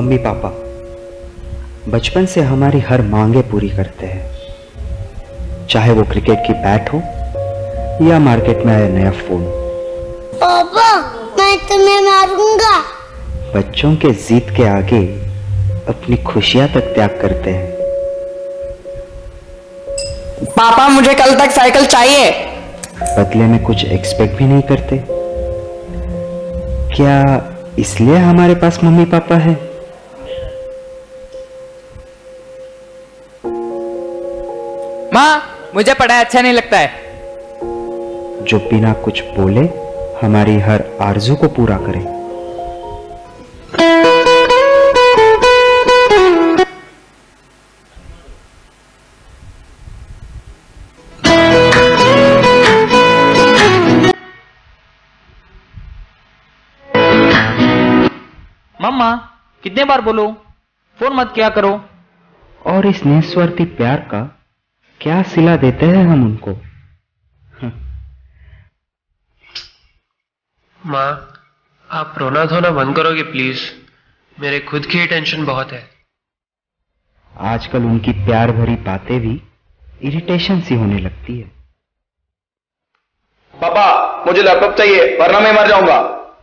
Mummy papa बचपन से हमारी हर मांगे पूरी करते हैं चाहे वो क्रिकेट की बैट हो या मार्केट में आया नया फोन पापा मैं तुम्हें मारूंगा बच्चों के जीत के आगे अपनी खुशियां तक त्याग करते हैं पापा मुझे कल तक साइकिल चाहिए बदले में कुछ एक्सपेक्ट भी नहीं करते क्या इसलिए हमारे पास मम्मी पापा है माँ मुझे पढ़ाई अच्छा नहीं लगता है जो बिना कुछ बोले हमारी हर आरजू को पूरा करे मम्मा कितने बार बोलो फोन मत किया करो और इस निस्वार्थी प्यार का क्या सिला देते हैं हम उनको माँ आप रोना धोना बंद करोगे प्लीज मेरे खुद की ही टेंशन बहुत है आजकल उनकी प्यार भरी बातें भी इरिटेशन सी होने लगती है पापा मुझे लैपटॉप चाहिए वरना मैं मर जाऊंगा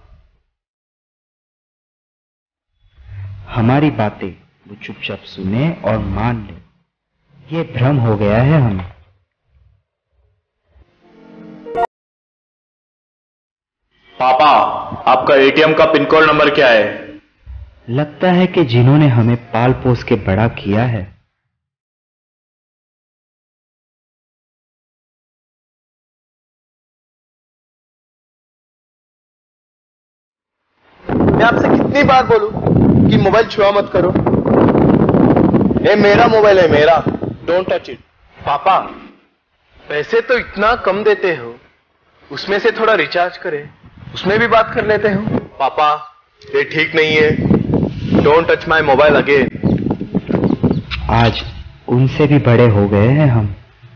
हमारी बातें वो चुपचाप सुने और मान ले ये भ्रम हो गया है हमें पापा आपका एटीएम का पिन कोड नंबर क्या है लगता है कि जिन्होंने हमें पाल पोस के बड़ा किया है मैं आपसे कितनी बार बोलूं कि मोबाइल छुआ मत करो ये मेरा मोबाइल है मेरा डोंट टच इट पापा पैसे तो इतना कम देते हो उसमें से थोड़ा रिचार्ज करें उसमें भी बात कर लेते हो पापा ये ठीक नहीं है don't touch my mobile again आज उनसे भी बड़े हो गए हैं हम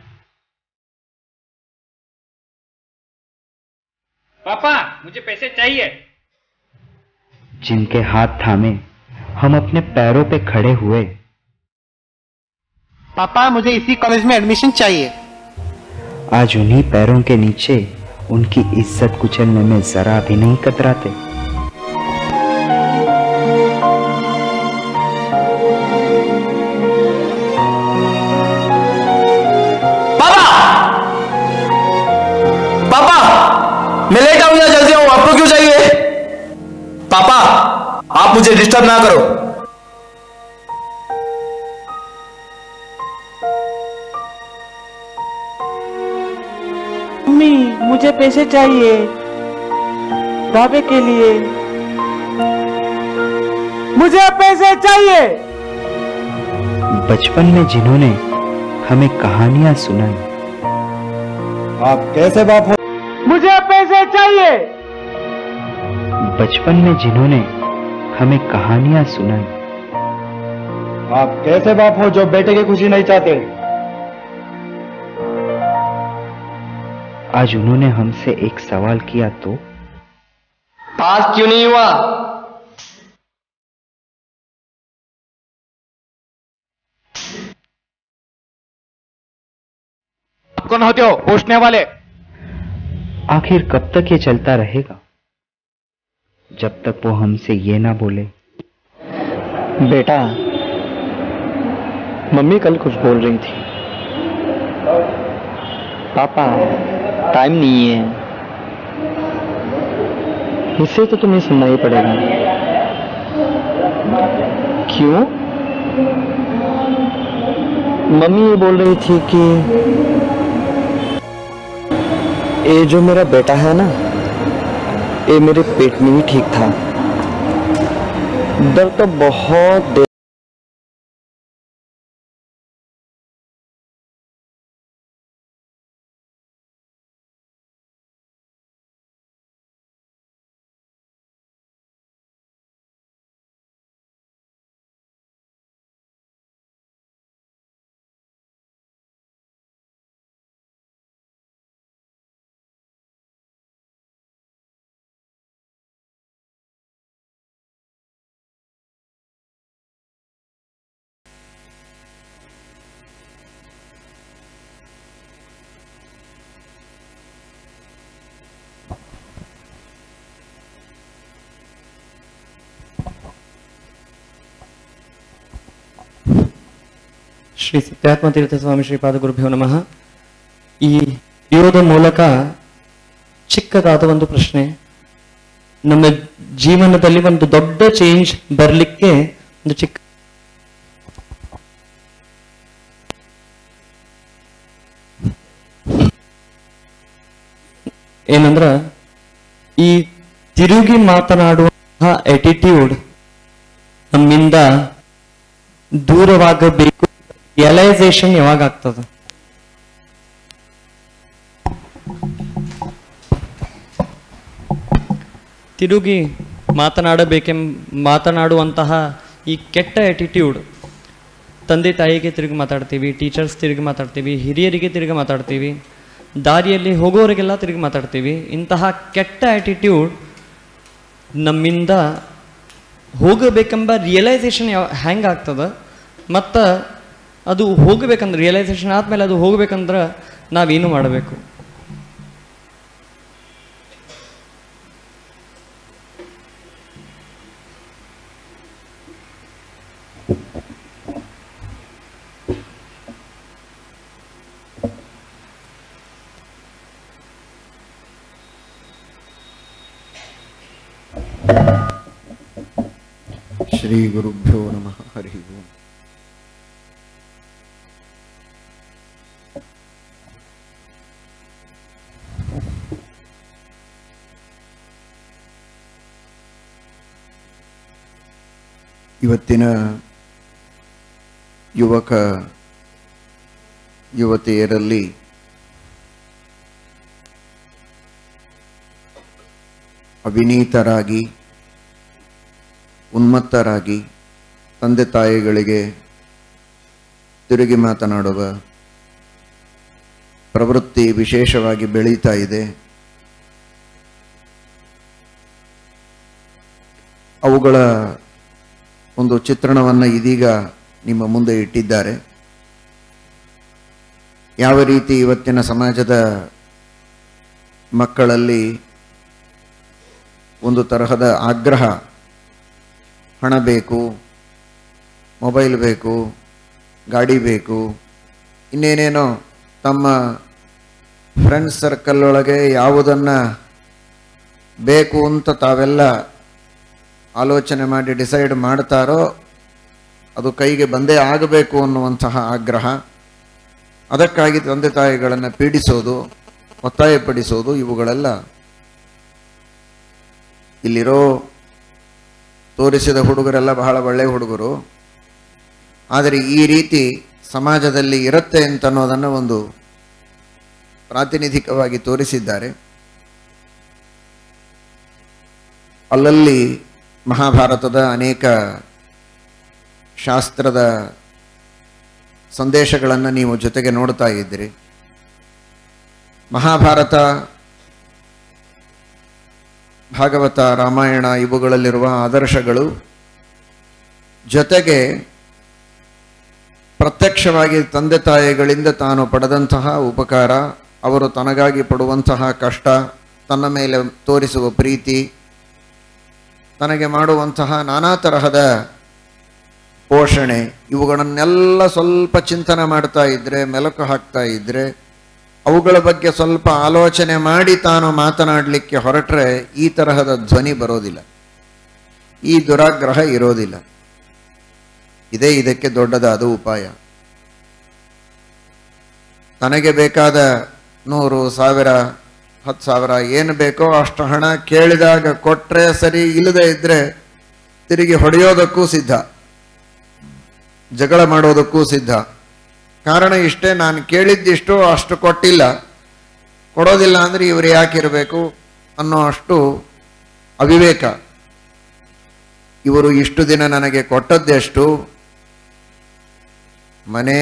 पापा मुझे पैसे चाहिए जिनके हाथ थामे हम अपने पैरों पे खड़े हुए पापा मुझे इसी कॉलेज में एडमिशन चाहिए आज उन्हीं पैरों के नीचे उनकी इज्जत कुचलने में जरा भी नहीं कतराते पापा पापा मैं लेट आऊंगा जल्दी आऊं आपको क्यों चाहिए पापा आप मुझे डिस्टर्ब ना करो मम्मी मुझे पैसे चाहिए ढाबे के लिए मुझे पैसे चाहिए बचपन में जिन्होंने हमें कहानियां सुनाई आप कैसे बाप हो मुझे पैसे चाहिए बचपन में जिन्होंने हमें कहानियां सुनाई आप कैसे बाप हो जो बेटे की खुशी नहीं चाहते आज उन्होंने हमसे एक सवाल किया तो पास क्यों नहीं हुआ आप कौन होते हो पूछने वाले आखिर कब तक ये चलता रहेगा जब तक वो हमसे ये ना बोले बेटा मम्मी कल कुछ बोल रही थी पापा टाइम नहीं है इससे तो तुम्हें सुनना ही पड़ेगा क्यों मम्मी ये बोल रही थी कि ये जो मेरा बेटा है ना ये मेरे पेट में ही ठीक था दर्द तो बहुत देर ಶ್ರೀ ಸತ್ಯಾತ್ಮ ತೀರ್ಥ ಸ್ವಾಮಿ ಶ್ರೀಪಾದ ಗುರುಭ್ಯೋ ನಮಃ ಈ ವಿಡಿಯೋದ ಮೂಲಕ ಚಿಕ್ಕದಾದ ಒಂದು ಪ್ರಶ್ನೆ ನಮ್ಮ ಜೀವನದಲ್ಲಿ ಒಂದು ದೊಡ್ಡ ಚೇಂಜ್ ಬರಲಿಕ್ಕೆ ಒಂದು ಚಿಕ್ಕ ಏನಂದ್ರ ಈ ತಿರುಗಿ ಮಾತನಾಡುವಂತಹ ಎಟಿಟ್ಯೂಡ್ ನಮ್ಮಿಂದ ದೂರವಾಗಬೇಕು ರಿಯಲೈಸೇಷನ್ ಯಾವಾಗ ಆಗ್ತದ ತಿರುಗಿ ಮಾತನಾಡಬೇಕೆಂ ಮಾತನಾಡುವಂತಹ ಈ ಕೆಟ್ಟ ಆಟಿಟ್ಯೂಡ್ ತಂದೆ ತಾಯಿಗೆ ತಿರುಗಿ ಮಾತಾಡ್ತೀವಿ ಟೀಚರ್ಸ್ ತಿರುಗಿ ಮಾತಾಡ್ತೀವಿ ಹಿರಿಯರಿಗೆ ತಿರುಗಿ ಮಾತಾಡ್ತೀವಿ ದಾರಿಯಲ್ಲಿ ಹೋಗೋರಿಗೆಲ್ಲ ತಿರುಗಿ ಮಾತಾಡ್ತೀವಿ ಇಂತಹ ಕೆಟ್ಟ ಆಟಿಟ್ಯೂಡ್ ನಮ್ಮಿಂದ ಹೋಗಬೇಕೆಂಬ ರಿಯಲೈಸೇಷನ್ ಯಾವ ಹೆಂಗೆ ಆಗ್ತದ ಮತ್ತು ಅದು ಹೋಗಬೇಕಂದ್ರೆ ರಿಯಲೈಸೇಷನ್ ಆದಮೇಲೆ ಅದು ಹೋಗ್ಬೇಕಂದ್ರೆ ನಾವೇನು ಮಾಡಬೇಕು ಶ್ರೀ ಗುರುಭ್ಯೋ ನಮಃ ಹರಿ ಓಂ ಇವತ್ತಿನ ಯುವಕ ಯುವತಿಯರಲ್ಲಿ ಅವಿನೀತರಾಗಿ ಉನ್ಮತ್ತರಾಗಿ ತಂದೆ ತಾಯಿಗಳಿಗೆ ತಿರುಗಿ ಮಾತನಾಡುವ ಪ್ರವೃತ್ತಿ ವಿಶೇಷವಾಗಿ ಬೆಳೀತಾ ಇದೆ ಅವುಗಳ ಒಂದು ಚಿತ್ರಣವನ್ನು ಇದೀಗ ನಿಮ್ಮ ಮುಂದೆ ಇಟ್ಟಿದ್ದಾರೆ ಯಾವ ರೀತಿ ಇವತ್ತಿನ ಸಮಾಜದ ಮಕ್ಕಳಲ್ಲಿ ಒಂದು ತರಹದ ಆಗ್ರಹ ಹಣ ಬೇಕು ಮೊಬೈಲ್ ಬೇಕು ಗಾಡಿ ಬೇಕು ಇನ್ನೇನೇನೋ ತಮ್ಮ ಫ್ರೆಂಡ್ಸ್ ಸರ್ಕಲ್ ಒಳಗೆ ಯಾವುದನ್ನು ಬೇಕು ಅಂತ ತಾವೆಲ್ಲ ಆಲೋಚನೆ ಮಾಡಿ ಡಿಸೈಡ್ ಮಾಡ್ತಾರೋ ಅದು ಕೈಗೆ ಬಂದೇ ಆಗಬೇಕು ಅನ್ನುವಂತಹ ಆಗ್ರಹ ಅದಕ್ಕಾಗಿ ತಂದೆ ತಾಯಿಗಳನ್ನು ಪೀಡಿಸೋದು ಒತ್ತಾಯಪಡಿಸೋದು ಇವುಗಳೆಲ್ಲ ಇಲ್ಲಿರೋ ತೋರಿಸಿದ ಹುಡುಗರೆಲ್ಲ ಬಹಳ ಒಳ್ಳೆಯ ಹುಡುಗರು ಆದರೆ ಈ ರೀತಿ ಸಮಾಜದಲ್ಲಿ ಇರುತ್ತೆ ಅಂತ ಅನ್ನೋದನ್ನು ಒಂದು ಪ್ರಾತಿನಿಧಿಕವಾಗಿ ತೋರಿಸಿದ್ದಾರೆ ಅಲ್ಲಲ್ಲಿ ಮಹಾಭಾರತದ ಅನೇಕ ಶಾಸ್ತ್ರದ ಸಂದೇಶಗಳನ್ನು ನೀವು ಜೊತೆಗೆ ನೋಡ್ತಾ ಇದ್ದೀರಿ ಮಹಾಭಾರತ ಭಾಗವತ ರಾಮಾಯಣ ಇವುಗಳಲ್ಲಿರುವ ಆದರ್ಶಗಳು ಜೊತೆಗೆ ಪ್ರತ್ಯಕ್ಷವಾಗಿ ತಂದೆ ತಾಯಿಗಳಿಂದ ತಾನು ಪಡೆದಂತಹ ಉಪಕಾರ ಅವರು ತನಗಾಗಿ ಪಡುವಂತಹ ಕಷ್ಟ ತನ್ನ ಮೇಲೆ ತೋರಿಸುವ ಪ್ರೀತಿ ತನಗೆ ಮಾಡುವಂತಹ ನಾನಾ ತರಹದ ಪೋಷಣೆ ಇವುಗಳನ್ನೆಲ್ಲ ಸ್ವಲ್ಪ ಚಿಂತನೆ ಮಾಡ್ತಾ ಇದ್ರೆ ಮೆಲುಕು ಹಾಕ್ತಾ ಇದ್ರೆ ಅವುಗಳ ಬಗ್ಗೆ ಸ್ವಲ್ಪ ಆಲೋಚನೆ ಮಾಡಿ ತಾನು ಮಾತನಾಡಲಿಕ್ಕೆ ಹೊರಟ್ರೆ ಈ ತರಹದ ಧ್ವನಿ ಬರೋದಿಲ್ಲ ಈ ದುರಾಗ್ರಹ ಇರೋದಿಲ್ಲ ಇದೇ ಇದಕ್ಕೆ ದೊಡ್ಡದಾದ ಉಪಾಯ ತನಗೆ ಬೇಕಾದ ನೂರು ಸಾವಿರ ಹತ್ತು ಸಾವಿರ ಏನು ಬೇಕೋ ಅಷ್ಟು ಹಣ ಕೇಳಿದಾಗ ಕೊಟ್ಟರೆ ಸರಿ ಇಲ್ಲದೆ ಇದ್ರೆ ತಿರುಗಿ ಹೊಡೆಯೋದಕ್ಕೂ ಸಿದ್ಧ ಜಗಳ ಮಾಡೋದಕ್ಕೂ ಸಿದ್ಧ ಕಾರಣ ಇಷ್ಟೇ ನಾನು ಕೇಳಿದ್ದಿಷ್ಟು ಅಷ್ಟು ಕೊಟ್ಟಿಲ್ಲ ಕೊಡೋದಿಲ್ಲ ಅಂದರೆ ಇವರು ಯಾಕಿರಬೇಕು ಅನ್ನೋ ಅಷ್ಟು ಅವಿವೇಕ ಇವರು ಇಷ್ಟು ದಿನ ನನಗೆ ಕೊಟ್ಟದ್ದೆಷ್ಟು ಮನೆ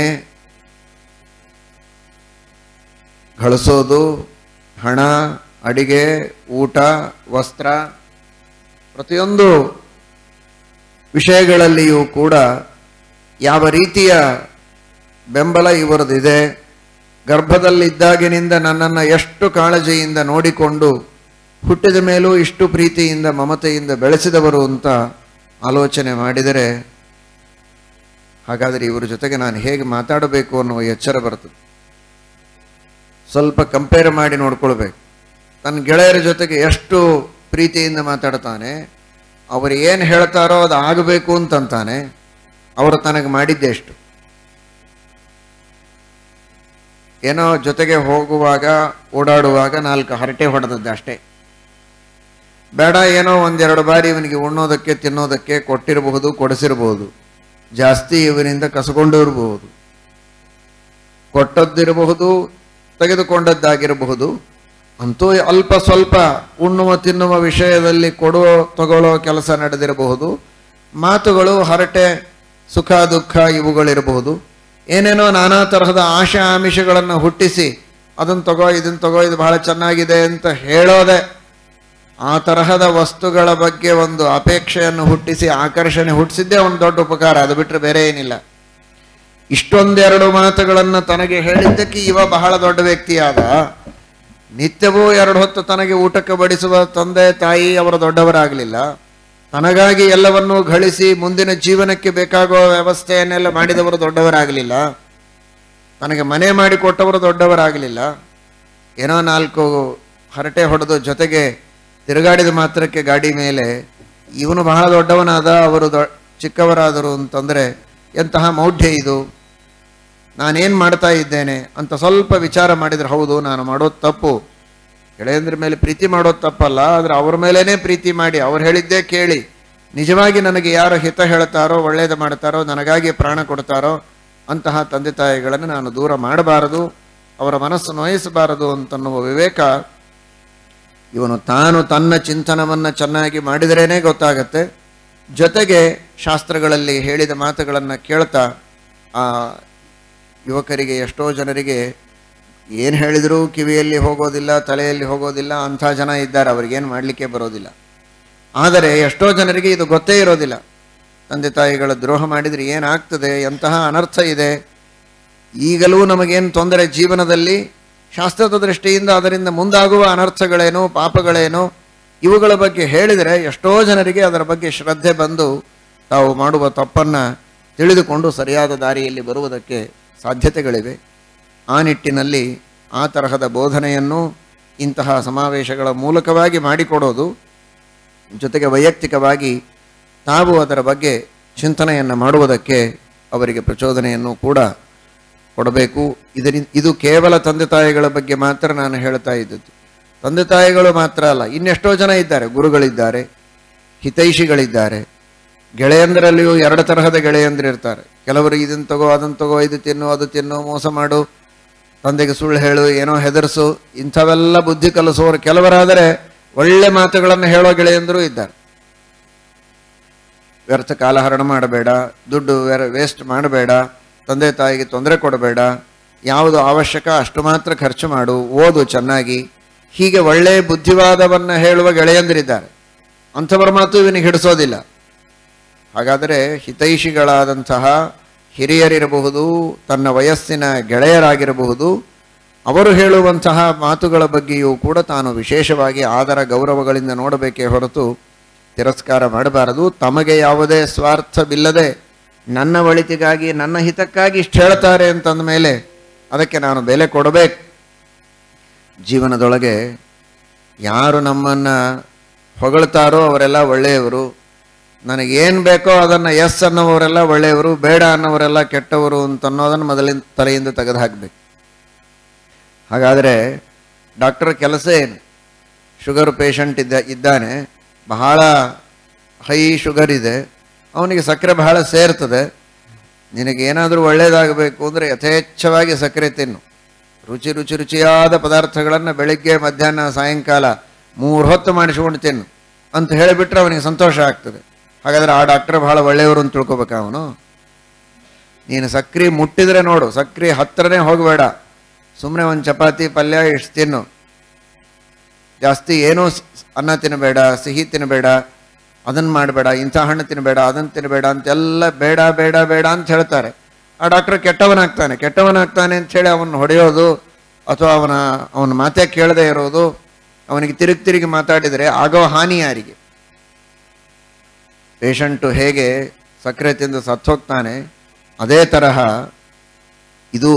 ಗಳಿಸೋದು ಹಣ ಅಡಿಗೆ ಊಟ ವಸ್ತ್ರ ಪ್ರತಿಯೊಂದು ವಿಷಯಗಳಲ್ಲಿಯೂ ಕೂಡ ಯಾವ ರೀತಿಯ ಬೆಂಬಲ ಇವರದಿದೆ ಗರ್ಭದಲ್ಲಿದ್ದಾಗಿನಿಂದ ನನ್ನನ್ನು ಎಷ್ಟು ಕಾಳಜಿಯಿಂದ ನೋಡಿಕೊಂಡು ಹುಟ್ಟಿದ ಮೇಲೂ ಇಷ್ಟು ಪ್ರೀತಿಯಿಂದ ಮಮತೆಯಿಂದ ಬೆಳೆಸಿದವರು ಅಂತ ಆಲೋಚನೆ ಮಾಡಿದರೆ ಹಾಗಾದರೆ ಇವರ ಜೊತೆಗೆ ನಾನು ಹೇಗೆ ಮಾತಾಡಬೇಕು ಅನ್ನುವ ಎಚ್ಚರ ಬರ್ತದೆ ಸ್ವಲ್ಪ ಕಂಪೇರ್ ಮಾಡಿ ನೋಡ್ಕೊಳ್ಬೇಕು ತನ್ನ ಗೆಳೆಯರ ಜೊತೆಗೆ ಎಷ್ಟು ಪ್ರೀತಿಯಿಂದ ಮಾತಾಡ್ತಾನೆ ಅವರು ಏನು ಹೇಳ್ತಾರೋ ಅದು ಆಗಬೇಕು ಅಂತಂತಾನೆ ಅವರು ತನಗೆ ಮಾಡಿದ್ದೆ ಎಷ್ಟು ಏನೋ ಜೊತೆಗೆ ಹೋಗುವಾಗ ಓಡಾಡುವಾಗ ನಾಲ್ಕು ಹರಟೆ ಹೊಡೆದದ್ದು ಅಷ್ಟೇ ಬೇಡ ಏನೋ ಒಂದೆರಡು ಬಾರಿ ಇವನಿಗೆ ಉಣ್ಣೋದಕ್ಕೆ ತಿನ್ನೋದಕ್ಕೆ ಕೊಟ್ಟಿರಬಹುದು ಕೊಡಿಸಿರಬಹುದು ಜಾಸ್ತಿ ಇವನಿಂದ ಕಸಗೊಂಡಿರಬಹುದು ಕೊಟ್ಟದ್ದಿರಬಹುದು ತೆಗೆದುಕೊಂಡದ್ದಾಗಿರಬಹುದು ಅಂತೂ ಅಲ್ಪ ಸ್ವಲ್ಪ ಉಣ್ಣುವ ತಿನ್ನುವ ವಿಷಯದಲ್ಲಿ ಕೊಡುವ ತಗೊಳ್ಳೋ ಕೆಲಸ ನಡೆದಿರಬಹುದು ಮಾತುಗಳು ಹರಟೆ ಸುಖ ದುಃಖ ಇವುಗಳಿರಬಹುದು ಏನೇನೋ ನಾನಾ ತರಹದ ಆಶಾ ಆಮಿಷಗಳನ್ನು ಹುಟ್ಟಿಸಿ ಅದನ್ನು ತಗೋ ಇದನ್ನು ತಗೋ ಇದು ಬಹಳ ಚೆನ್ನಾಗಿದೆ ಅಂತ ಹೇಳೋದೆ ಆ ತರಹದ ವಸ್ತುಗಳ ಬಗ್ಗೆ ಒಂದು ಅಪೇಕ್ಷೆಯನ್ನು ಹುಟ್ಟಿಸಿ ಆಕರ್ಷಣೆ ಹುಟ್ಟಿಸಿದ್ದೇ ಒಂದು ದೊಡ್ಡ ಉಪಕಾರ ಅದು ಬಿಟ್ಟರೆ ಬೇರೆ ಏನಿಲ್ಲ ಇಷ್ಟೊಂದೆರಡು ಮಾತುಗಳನ್ನು ತನಗೆ ಹೇಳಿದ್ದಕ್ಕೆ ಇವ ಬಹಳ ದೊಡ್ಡ ವ್ಯಕ್ತಿಯಾದ ನಿತ್ಯವೂ ಎರಡು ಹೊತ್ತು ತನಗೆ ಊಟಕ್ಕೆ ಬಡಿಸುವ ತಂದೆ ತಾಯಿ ಅವರ ದೊಡ್ಡವರಾಗಲಿಲ್ಲ ತನಗಾಗಿ ಎಲ್ಲವನ್ನೂ ಗಳಿಸಿ ಮುಂದಿನ ಜೀವನಕ್ಕೆ ಬೇಕಾಗುವ ವ್ಯವಸ್ಥೆಯನ್ನೆಲ್ಲ ಮಾಡಿದವರು ದೊಡ್ಡವರಾಗಲಿಲ್ಲ ತನಗೆ ಮನೆ ಮಾಡಿಕೊಟ್ಟವರು ದೊಡ್ಡವರಾಗಲಿಲ್ಲ ಏನೋ ನಾಲ್ಕು ಹರಟೆ ಹೊಡೆದು ಜೊತೆಗೆ ತಿರುಗಾಡಿದ ಮಾತ್ರಕ್ಕೆ ಗಾಡಿ ಮೇಲೆ ಇವನು ಬಹಳ ದೊಡ್ಡವನಾದ ಅವರು ದೊ ಚಿಕ್ಕವರಾದರು ಅಂತಂದರೆ ಎಂತಹ ಮೌಢ್ಯ ಇದು ನಾನೇನು ಮಾಡ್ತಾ ಇದ್ದೇನೆ ಅಂತ ಸ್ವಲ್ಪ ವಿಚಾರ ಮಾಡಿದರೆ ಹೌದು ನಾನು ಮಾಡೋದು ತಪ್ಪು ಗೆಳೆಯಂದ್ರ ಮೇಲೆ ಪ್ರೀತಿ ಮಾಡೋದು ತಪ್ಪಲ್ಲ ಆದರೆ ಅವ್ರ ಮೇಲೇ ಪ್ರೀತಿ ಮಾಡಿ ಅವ್ರು ಹೇಳಿದ್ದೇ ಕೇಳಿ ನಿಜವಾಗಿ ನನಗೆ ಯಾರು ಹಿತ ಹೇಳ್ತಾರೋ ಒಳ್ಳೇದು ಮಾಡ್ತಾರೋ ನನಗಾಗಿ ಪ್ರಾಣ ಕೊಡ್ತಾರೋ ಅಂತಹ ತಂದೆ ತಾಯಿಗಳನ್ನು ನಾನು ದೂರ ಮಾಡಬಾರದು ಅವರ ಮನಸ್ಸು ನೋಯಿಸಬಾರದು ಅಂತನ್ನುವ ವಿವೇಕ ಇವನು ತಾನು ತನ್ನ ಚಿಂತನವನ್ನು ಚೆನ್ನಾಗಿ ಮಾಡಿದರೇನೆ ಗೊತ್ತಾಗತ್ತೆ ಜೊತೆಗೆ ಶಾಸ್ತ್ರಗಳಲ್ಲಿ ಹೇಳಿದ ಮಾತುಗಳನ್ನು ಕೇಳ್ತಾ ಆ ಯುವಕರಿಗೆ ಎಷ್ಟೋ ಜನರಿಗೆ ಏನು ಹೇಳಿದರೂ ಕಿವಿಯಲ್ಲಿ ಹೋಗೋದಿಲ್ಲ ತಲೆಯಲ್ಲಿ ಹೋಗೋದಿಲ್ಲ ಅಂಥ ಜನ ಇದ್ದಾರೆ ಅವ್ರಿಗೇನು ಮಾಡಲಿಕ್ಕೆ ಬರೋದಿಲ್ಲ ಆದರೆ ಎಷ್ಟೋ ಜನರಿಗೆ ಇದು ಗೊತ್ತೇ ಇರೋದಿಲ್ಲ ತಂದೆ ತಾಯಿಗಳ ದ್ರೋಹ ಮಾಡಿದರೆ ಏನಾಗ್ತದೆ ಎಂತಹ ಅನರ್ಥ ಇದೆ ಈಗಲೂ ನಮಗೇನು ತೊಂದರೆ ಜೀವನದಲ್ಲಿ ಶಾಸ್ತ್ರದ ದೃಷ್ಟಿಯಿಂದ ಅದರಿಂದ ಮುಂದಾಗುವ ಅನರ್ಥಗಳೇನು ಪಾಪಗಳೇನು ಇವುಗಳ ಬಗ್ಗೆ ಹೇಳಿದರೆ ಎಷ್ಟೋ ಜನರಿಗೆ ಅದರ ಬಗ್ಗೆ ಶ್ರದ್ಧೆ ಬಂದು ತಾವು ಮಾಡುವ ತಪ್ಪನ್ನು ತಿಳಿದುಕೊಂಡು ಸರಿಯಾದ ದಾರಿಯಲ್ಲಿ ಬರುವುದಕ್ಕೆ ಸಾಧ್ಯತೆಗಳಿವೆ ಆ ನಿಟ್ಟಿನಲ್ಲಿ ಆ ತರಹದ ಬೋಧನೆಯನ್ನು ಇಂತಹ ಸಮಾವೇಶಗಳ ಮೂಲಕವಾಗಿ ಮಾಡಿಕೊಡೋದು ಜೊತೆಗೆ ವೈಯಕ್ತಿಕವಾಗಿ ತಾವು ಅದರ ಬಗ್ಗೆ ಚಿಂತನೆಯನ್ನು ಮಾಡುವುದಕ್ಕೆ ಅವರಿಗೆ ಪ್ರಚೋದನೆಯನ್ನು ಕೂಡ ಕೊಡಬೇಕು ಇದರಿಂದ ಇದು ಕೇವಲ ತಂದೆ ತಾಯಿಗಳ ಬಗ್ಗೆ ಮಾತ್ರ ನಾನು ಹೇಳ್ತಾ ಇದ್ದದ್ದು ತಂದೆ ತಾಯಿಗಳು ಮಾತ್ರ ಅಲ್ಲ ಇನ್ನೆಷ್ಟೋ ಜನ ಇದ್ದಾರೆ ಗುರುಗಳಿದ್ದಾರೆ ಹಿತೈಷಿಗಳಿದ್ದಾರೆ ಗೆಳೆಯಂದರಲ್ಲಿಯೂ ಎರಡು ತರಹದ ಗೆಳೆಯಂದ್ರು ಇರ್ತಾರೆ ಕೆಲವರು ಇದನ್ನು ತಗೋ ಅದನ್ನು ತಗೋ ಇದು ತಿನ್ನು ಅದು ತಿನ್ನು ಮೋಸ ಮಾಡು ತಂದೆಗೆ ಸುಳ್ಳು ಹೇಳು ಏನೋ ಹೆದರ್ಸು ಇಂಥವೆಲ್ಲ ಬುದ್ಧಿ ಕಲಿಸುವವರು ಕೆಲವರಾದರೆ ಒಳ್ಳೆ ಮಾತುಗಳನ್ನು ಹೇಳೋ ಗೆಳೆಯಂದರು ಇದ್ದಾರೆ ವ್ಯರ್ಥ ಕಾಲಹರಣ ಮಾಡಬೇಡ ದುಡ್ಡು ವೇಸ್ಟ್ ಮಾಡಬೇಡ ತಂದೆ ತಾಯಿಗೆ ತೊಂದರೆ ಕೊಡಬೇಡ ಯಾವುದು ಅವಶ್ಯಕ ಅಷ್ಟು ಮಾತ್ರ ಖರ್ಚು ಮಾಡು ಓದು ಚೆನ್ನಾಗಿ ಹೀಗೆ ಒಳ್ಳೆಯ ಬುದ್ಧಿವಾದವನ್ನು ಹೇಳುವ ಗೆಳೆಯಂದಿರಿದ್ದಾರೆ ಅಂಥವರ ಮಾತು ಇವನಿಗೆ ಹಿಡಿಸೋದಿಲ್ಲ ಹಾಗಾದರೆ ಹಿತೈಷಿಗಳಾದಂತಹ ಹಿರಿಯರಿರಬಹುದು ತನ್ನ ವಯಸ್ಸಿನ ಗೆಳೆಯರಾಗಿರಬಹುದು ಅವರು ಹೇಳುವಂತಹ ಮಾತುಗಳ ಬಗ್ಗೆಯೂ ಕೂಡ ತಾನು ವಿಶೇಷವಾಗಿ ಆದರ ಗೌರವಗಳಿಂದ ನೋಡಬೇಕೇ ಹೊರತು ತಿರಸ್ಕಾರ ಮಾಡಬಾರದು ತಮಗೆ ಯಾವುದೇ ಸ್ವಾರ್ಥವಿಲ್ಲದೆ ನನ್ನ ಒಳಿತಿಗಾಗಿ ನನ್ನ ಹಿತಕ್ಕಾಗಿ ಇಷ್ಟು ಹೇಳ್ತಾರೆ ಅಂತಂದ ಮೇಲೆ ಅದಕ್ಕೆ ನಾನು ಬೆಲೆ ಕೊಡಬೇಕು ಜೀವನದೊಳಗೆ ಯಾರು ನಮ್ಮನ್ನು ಹೊಗಳ್ತಾರೋ ಅವರೆಲ್ಲ ಒಳ್ಳೆಯವರು ನನಗೇನು ಬೇಕೋ ಅದನ್ನು ಎಸ್ ಅನ್ನೋವರೆಲ್ಲ ಒಳ್ಳೆಯವರು ಬೇಡ ಅನ್ನೋವರೆಲ್ಲ ಕೆಟ್ಟವರು ಅಂತ ಅನ್ನೋದನ್ನು ಮೊದಲಿನ ತಲೆಯಿಂದ ತೆಗೆದು ಹಾಕಬೇಕು ಹಾಗಾದರೆ ಡಾಕ್ಟರ್ ಕೆಲಸ ಏನು ಶುಗರ್ ಪೇಷಂಟ್ ಇದ್ದ ಇದ್ದಾನೆ ಬಹಳ ಹೈ ಶುಗರ್ ಇದೆ ಅವನಿಗೆ ಸಕ್ಕರೆ ಬಹಳ ಸೇರ್ತದೆ ನಿನಗೇನಾದರೂ ಒಳ್ಳೆಯದಾಗಬೇಕು ಅಂದರೆ ಯಥೇಚ್ಛವಾಗಿ ಸಕ್ಕರೆ ತಿನ್ನು ರುಚಿ ರುಚಿ ರುಚಿಯಾದ ಪದಾರ್ಥಗಳನ್ನು ಬೆಳಿಗ್ಗೆ ಮಧ್ಯಾಹ್ನ ಸಾಯಂಕಾಲ ಮೂರು ಹೊತ್ತು ಮಾಡಿಸ್ಕೊಂಡು ತಿನ್ನು ಅಂತ ಹೇಳಿಬಿಟ್ರೆ ಅವನಿಗೆ ಸಂತೋಷ ಆಗ್ತದೆ ಹಾಗಾದರೆ ಆ ಡಾಕ್ಟರ್ ಬಹಳ ಒಳ್ಳೆಯವರು ಅಂತ ತಿಳ್ಕೊಬೇಕ ಅವನು ನೀನು ಸಕ್ರೆ ಮುಟ್ಟಿದ್ರೆ ನೋಡು ಸಕ್ರೆ ಹತ್ತಿರನೇ ಹೋಗಬೇಡ ಸುಮ್ಮನೆ ಒಂದು ಚಪಾತಿ ಪಲ್ಯ ಇಷ್ಟು ತಿನ್ನು ಜಾಸ್ತಿ ಏನೂ ಸ್- ಅನ್ನ ತಿನ್ನಬೇಡ ಸಿಹಿ ತಿನ್ನಬೇಡ ಅದನ್ನು ಮಾಡಬೇಡ ಇಂಥ ಹಣ್ಣು ತಿನ್ನಬೇಡ ಅದನ್ನು ತಿನ್ನಬೇಡ ಅಂತೆಲ್ಲ ಬೇಡ ಬೇಡ ಬೇಡ ಅಂತ ಹೇಳ್ತಾರೆ ಆ ಡಾಕ್ಟರ್ ಕೆಟ್ಟವನಾಗ್ತಾನೆ ಕೆಟ್ಟವನಾಗ್ತಾನೆ ಅಂತ ಹೇಳಿ ಅವನು ಹೊಡೆಯೋದು ಅಥವಾ ಅವನ ಅವನ ಮಾತೇ ಕೇಳದೆ ಇರೋದು ಅವನಿಗೆ ತಿರುಗಿ ತಿರುಗಿ ಮಾತಾಡಿದರೆ ಆಗೋ ಹಾನಿ ಯಾರಿಗೆ ಪೇಷಂಟು ಹೇಗೆ ಸಕ್ಕರೆ ತಿಂದು ಸತ್ತೋಗ್ತಾನೆ ಅದೇ ತರಹ ಇದು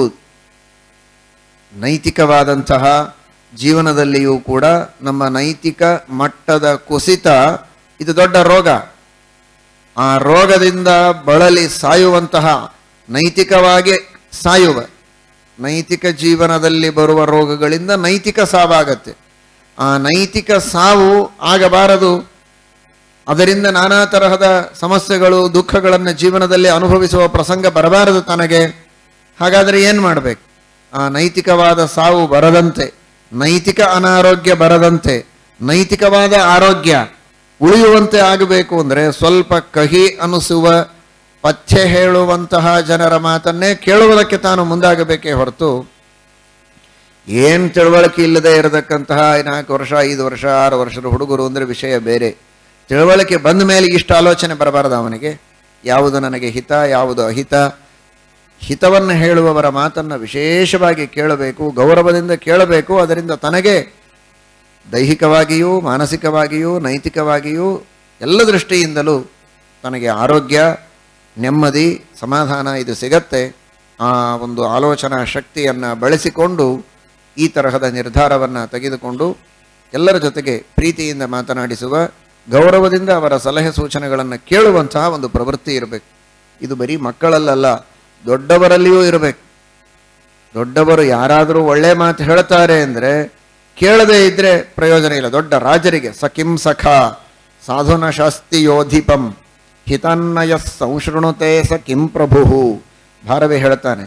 ನೈತಿಕವಾದಂತಹ ಜೀವನದಲ್ಲಿಯೂ ಕೂಡ ನಮ್ಮ ನೈತಿಕ ಮಟ್ಟದ ಕುಸಿತ ಇದು ದೊಡ್ಡ ರೋಗ ಆ ರೋಗದಿಂದ ಬಳಲಿ ಸಾಯುವಂತಹ ನೈತಿಕವಾಗಿ ಸಾಯುವ ನೈತಿಕ ಜೀವನದಲ್ಲಿ ಬರುವ ರೋಗಗಳಿಂದ ನೈತಿಕ ಸಾವಾಗತ್ತೆ ಆ ನೈತಿಕ ಸಾವು ಆಗಬಾರದು ಅದರಿಂದ ನಾನಾ ತರಹದ ಸಮಸ್ಯೆಗಳು ದುಃಖಗಳನ್ನು ಜೀವನದಲ್ಲಿ ಅನುಭವಿಸುವ ಪ್ರಸಂಗ ಬರಬಾರದು ತನಗೆ ಹಾಗಾದರೆ ಏನು ಮಾಡಬೇಕು ಆ ನೈತಿಕವಾದ ಸಾವು ಬರದಂತೆ ನೈತಿಕ ಅನಾರೋಗ್ಯ ಬರದಂತೆ ನೈತಿಕವಾದ ಆರೋಗ್ಯ ಉಳಿಯುವಂತೆ ಆಗಬೇಕು ಅಂದರೆ ಸ್ವಲ್ಪ ಕಹಿ ಅನಿಸುವ ಪಥ್ಯ ಹೇಳುವಂತಹ ಜನರ ಮಾತನ್ನೇ ಕೇಳುವುದಕ್ಕೆ ತಾನು ಮುಂದಾಗಬೇಕೇ ಹೊರತು ಏನು ತಿಳುವಳಿಕೆ ಇಲ್ಲದೆ ಇರತಕ್ಕಂತಹ ನಾಲ್ಕು ವರ್ಷ ಐದು ವರ್ಷ ಆರು ವರ್ಷದ ಹುಡುಗರು ಅಂದರೆ ವಿಷಯ ಬೇರೆ ತಿಳುವಳಿಕೆ ಬಂದ ಮೇಲೆ ಇಷ್ಟು ಆಲೋಚನೆ ಬರಬಾರದು ಅವನಿಗೆ ಯಾವುದು ನನಗೆ ಹಿತ ಯಾವುದು ಅಹಿತ ಹಿತವನ್ನು ಹೇಳುವವರ ಮಾತನ್ನು ವಿಶೇಷವಾಗಿ ಕೇಳಬೇಕು ಗೌರವದಿಂದ ಕೇಳಬೇಕು ಅದರಿಂದ ತನಗೆ ದೈಹಿಕವಾಗಿಯೂ ಮಾನಸಿಕವಾಗಿಯೂ ನೈತಿಕವಾಗಿಯೂ ಎಲ್ಲ ದೃಷ್ಟಿಯಿಂದಲೂ ತನಗೆ ಆರೋಗ್ಯ ನೆಮ್ಮದಿ ಸಮಾಧಾನ ಇದು ಸಿಗತ್ತೆ ಆ ಒಂದು ಆಲೋಚನಾ ಶಕ್ತಿಯನ್ನು ಬಳಸಿಕೊಂಡು ಈ ತರಹದ ನಿರ್ಧಾರವನ್ನು ತೆಗೆದುಕೊಂಡು ಎಲ್ಲರ ಜೊತೆಗೆ ಪ್ರೀತಿಯಿಂದ ಮಾತನಾಡಿಸುವ ಗೌರವದಿಂದ ಅವರ ಸಲಹೆ ಸೂಚನೆಗಳನ್ನು ಕೇಳುವಂತಹ ಒಂದು ಪ್ರವೃತ್ತಿ ಇರಬೇಕು ಇದು ಬರೀ ಮಕ್ಕಳಲ್ಲಲ್ಲ ದೊಡ್ಡವರಲ್ಲಿಯೂ ಇರಬೇಕು ದೊಡ್ಡವರು ಯಾರಾದರೂ ಒಳ್ಳೆ ಮಾತು ಹೇಳ್ತಾರೆ ಅಂದರೆ ಕೇಳದೇ ಇದ್ರೆ ಪ್ರಯೋಜನ ಇಲ್ಲ ದೊಡ್ಡ ರಾಜರಿಗೆ ಸಖಿಂ ಸಖ ಸಾಧುನ ಶಾಸ್ತಿ ಯೋಧಿಪಂ ಹಿತನ್ನಯ ಸಂಶೃಣುತೆ ಸ ಕಿಂ ಪ್ರಭು ಭಾರವಿ ಹೇಳ್ತಾನೆ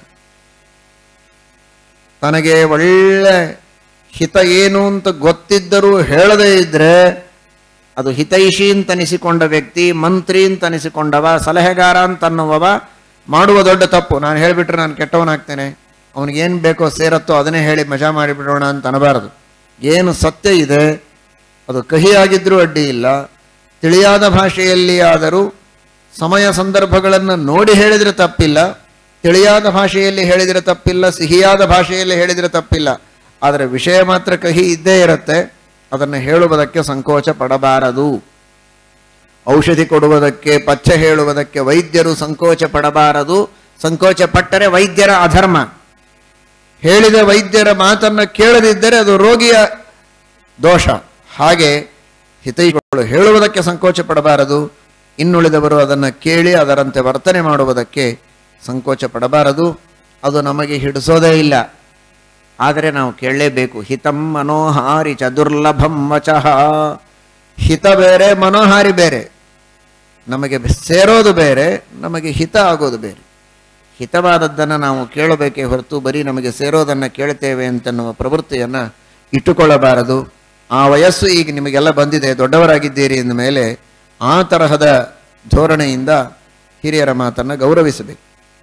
ತನಗೆ ಒಳ್ಳೆ ಹಿತ ಏನು ಅಂತ ಗೊತ್ತಿದ್ದರೂ ಹೇಳದೇ ಇದ್ರೆ ಅದು ಹಿತೈಷಿ ಅಂತನಿಸಿಕೊಂಡ ವ್ಯಕ್ತಿ ಮಂತ್ರಿ ಅಂತನಿಸಿಕೊಂಡವ ಸಲಹೆಗಾರ ಅಂತನ್ನುವವ ಮಾಡುವ ದೊಡ್ಡ ತಪ್ಪು ನಾನು ಹೇಳಿಬಿಟ್ರೆ ನಾನು ಕೆಟ್ಟವನಾಗ್ತೇನೆ ಅವನಿಗೇನು ಬೇಕೋ ಸೇರತ್ತೋ ಅದನ್ನೇ ಹೇಳಿ ಮಜಾ ಮಾಡಿಬಿಡೋಣ ಅಂತ ಅನ್ನಬಾರದು ಏನು ಸತ್ಯ ಇದೆ ಅದು ಕಹಿಯಾಗಿದ್ದರೂ ಅಡ್ಡಿ ಇಲ್ಲ ತಿಳಿಯಾದ ಭಾಷೆಯಲ್ಲಿ ಆದರೂ ಸಮಯ ಸಂದರ್ಭಗಳನ್ನು ನೋಡಿ ಹೇಳಿದರೆ ತಪ್ಪಿಲ್ಲ ತಿಳಿಯಾದ ಭಾಷೆಯಲ್ಲಿ ಹೇಳಿದರೆ ತಪ್ಪಿಲ್ಲ ಸಿಹಿಯಾದ ಭಾಷೆಯಲ್ಲಿ ಹೇಳಿದರೆ ತಪ್ಪಿಲ್ಲ ಆದರೆ ವಿಷಯ ಮಾತ್ರ ಕಹಿ ಇದ್ದೇ ಇರುತ್ತೆ ಅದನ್ನು ಹೇಳುವುದಕ್ಕೆ ಸಂಕೋಚ ಪಡಬಾರದು ಔಷಧಿ ಕೊಡುವುದಕ್ಕೆ ಪಥ್ಯ ಹೇಳುವುದಕ್ಕೆ ವೈದ್ಯರು ಸಂಕೋಚ ಪಡಬಾರದು ಸಂಕೋಚ ಪಟ್ಟರೆ ವೈದ್ಯರ ಅಧರ್ಮ ಹೇಳಿದ ವೈದ್ಯರ ಮಾತನ್ನು ಕೇಳದಿದ್ದರೆ ಅದು ರೋಗಿಯ ದೋಷ ಹಾಗೆ ಹಿತೈಗಳು ಹೇಳುವುದಕ್ಕೆ ಸಂಕೋಚ ಪಡಬಾರದು ಇನ್ನುಳಿದವರು ಅದನ್ನು ಕೇಳಿ ಅದರಂತೆ ವರ್ತನೆ ಮಾಡುವುದಕ್ಕೆ ಸಂಕೋಚ ಪಡಬಾರದು ಅದು ನಮಗೆ ಹಿಡಿಸೋದೇ ಇಲ್ಲ ಆದರೆ ನಾವು ಕೇಳಲೇಬೇಕು ಹಿತಂ ಮನೋಹಾರಿ ಚ ದುರ್ಲಭಂ ವಚಃ ಹಿತ ಬೇರೆ ಮನೋಹಾರಿ ಬೇರೆ ನಮಗೆ ಸೇರೋದು ಬೇರೆ ನಮಗೆ ಹಿತ ಆಗೋದು ಬೇರೆ ಹಿತವಾದದ್ದನ್ನು ನಾವು ಕೇಳಬೇಕೇ ಹೊರತು ಬರೀ ನಮಗೆ ಸೇರೋದನ್ನು ಕೇಳ್ತೇವೆ ಅಂತನ್ನುವ ಪ್ರವೃತ್ತಿಯನ್ನು ಇಟ್ಟುಕೊಳ್ಳಬಾರದು ಆ ವಯಸ್ಸು ಈಗ ನಿಮಗೆಲ್ಲ ಬಂದಿದೆ ದೊಡ್ಡವರಾಗಿದ್ದೀರಿ ಎಂದ ಮೇಲೆ ಆ ತರಹದ ಧೋರಣೆಯಿಂದ ಹಿರಿಯರ ಮಾತನ್ನು ಗೌರವಿಸಬೇಕು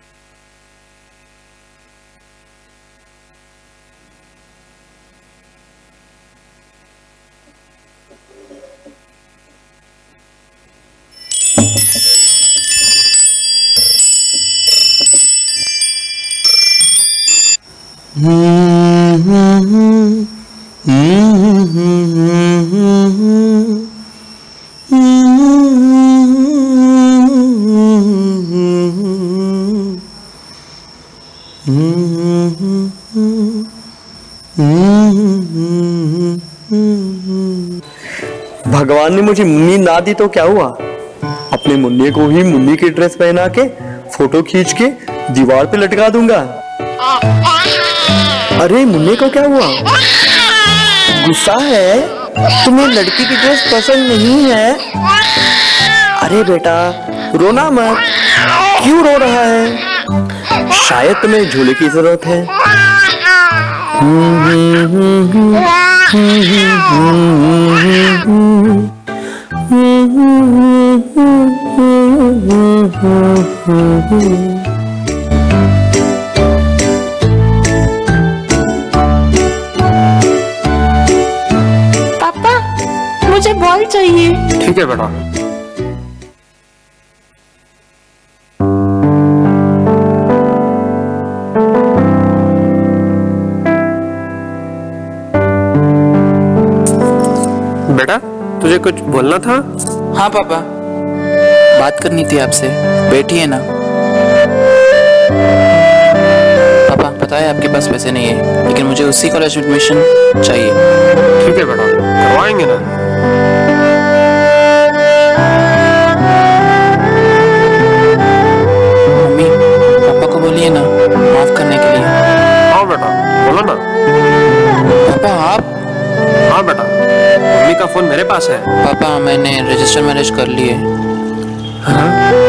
भगवान ने मुझे मुन्नी ना दी तो क्या हुआ अपने मुन्नी को भी मुन्नी की ड्रेस पहना के फोटो खींच के दीवार पे लटका दूंगा अरे मुन्नी को क्या हुआ गुस्सा है तुम्हें लड़की की ड्रेस पसंद नहीं है अरे बेटा रोना मत क्यों रो रहा है शायद तुम्हें झूले की जरूरत है पापा मुझे बॉल चाहिए ठीक है बेटा बेटा तुझे कुछ बोलना था हाँ पापा बात करनी थी आपसे बैठिए ना पास पैसे नहीं है लेकिन मुझे उसी कॉलेज में एडमिशन चाहिए ठीक है बेटा करवाएंगे ना मम्मी पापा को बोलिए ना माफ करने के लिए हाँ बेटा बोलो ना पापा आप हाँ बेटा मम्मी का फोन मेरे पास है पापा मैंने रजिस्टर मैरिज कर लिए हाँ?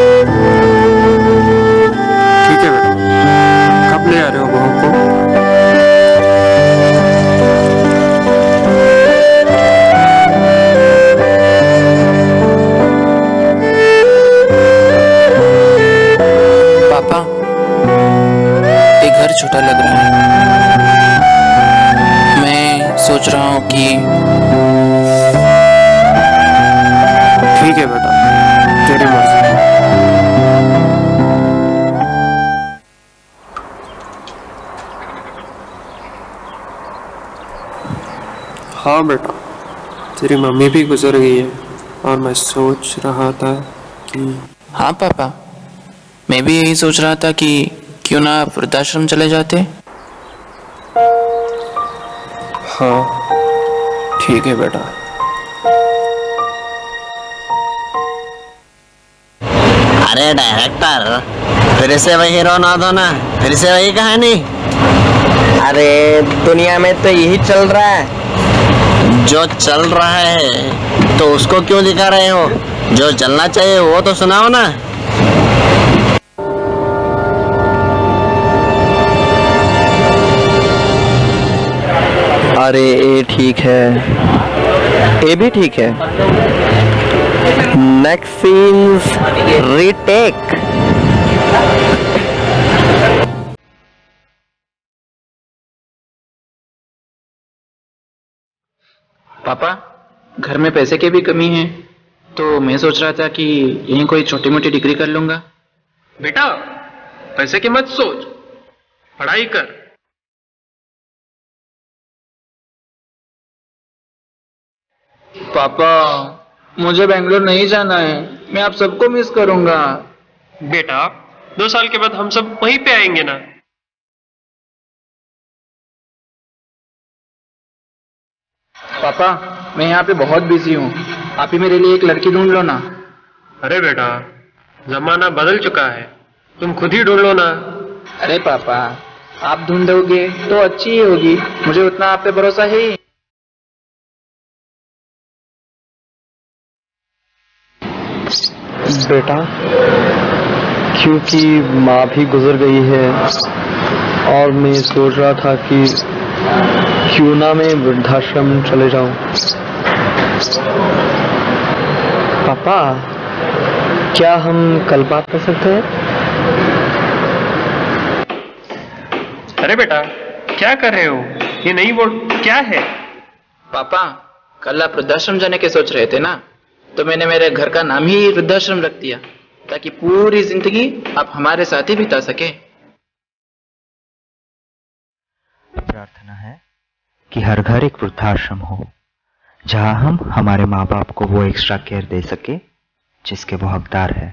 ठीक है बेटा कब ले आ रहे हो बहू को पापा ये घर छोटा लग रहा है मैं सोच रहा हूँ कि ठीक है बेटा तेरी मर्जी हाँ बेटा तेरी मम्मी भी गुजर गई है और मैं सोच रहा था कि हाँ पापा मैं भी यही सोच रहा था कि क्यों ना आप वृद्धाश्रम चले जाते हाँ ठीक है बेटा अरे डायरेक्टर फिर से वही रोना धोना फिर से वही कहानी अरे दुनिया में तो यही चल रहा है जो चल रहा है तो उसको क्यों दिखा रहे हो जो चलना चाहिए वो तो सुनाओ ना अरे ए ठीक है ए भी ठीक है नेक्स्ट सीन्स रीटेक पापा घर में पैसे की भी कमी है तो मैं सोच रहा था कि यहीं कोई छोटी मोटी डिग्री कर लूंगा बेटा पैसे की मत सोच पढ़ाई कर पापा मुझे बेंगलोर नहीं जाना है मैं आप सबको मिस करूंगा बेटा दो साल के बाद हम सब वहीं पे आएंगे ना पापा मैं यहाँ पे बहुत बिजी हूँ आप ही मेरे लिए एक लड़की ढूंढ लो ना अरे बेटा जमाना बदल चुका है तुम खुद ही ढूंढ लो ना अरे पापा आप ढूंढोगे तो अच्छी ही होगी मुझे उतना आप पे भरोसा है ही बेटा क्योंकि माँ भी गुजर गई है और मैं सोच रहा था कि क्यों ना मैं वृद्धाश्रम चले जाऊं पापा क्या हम कल बात कर सकते हैं अरे बेटा क्या कर रहे हो ये नई बोर्ड क्या है पापा कल आप वृद्धाश्रम जाने के सोच रहे थे ना तो मैंने मेरे घर का नाम ही वृद्धाश्रम रख दिया ताकि पूरी जिंदगी आप हमारे साथ ही बिता सके प्रार्थना है कि हर घर एक वृद्धाश्रम हो जहां हम हमारे माँ बाप को वो एक्स्ट्रा केयर दे सके जिसके वो हकदार है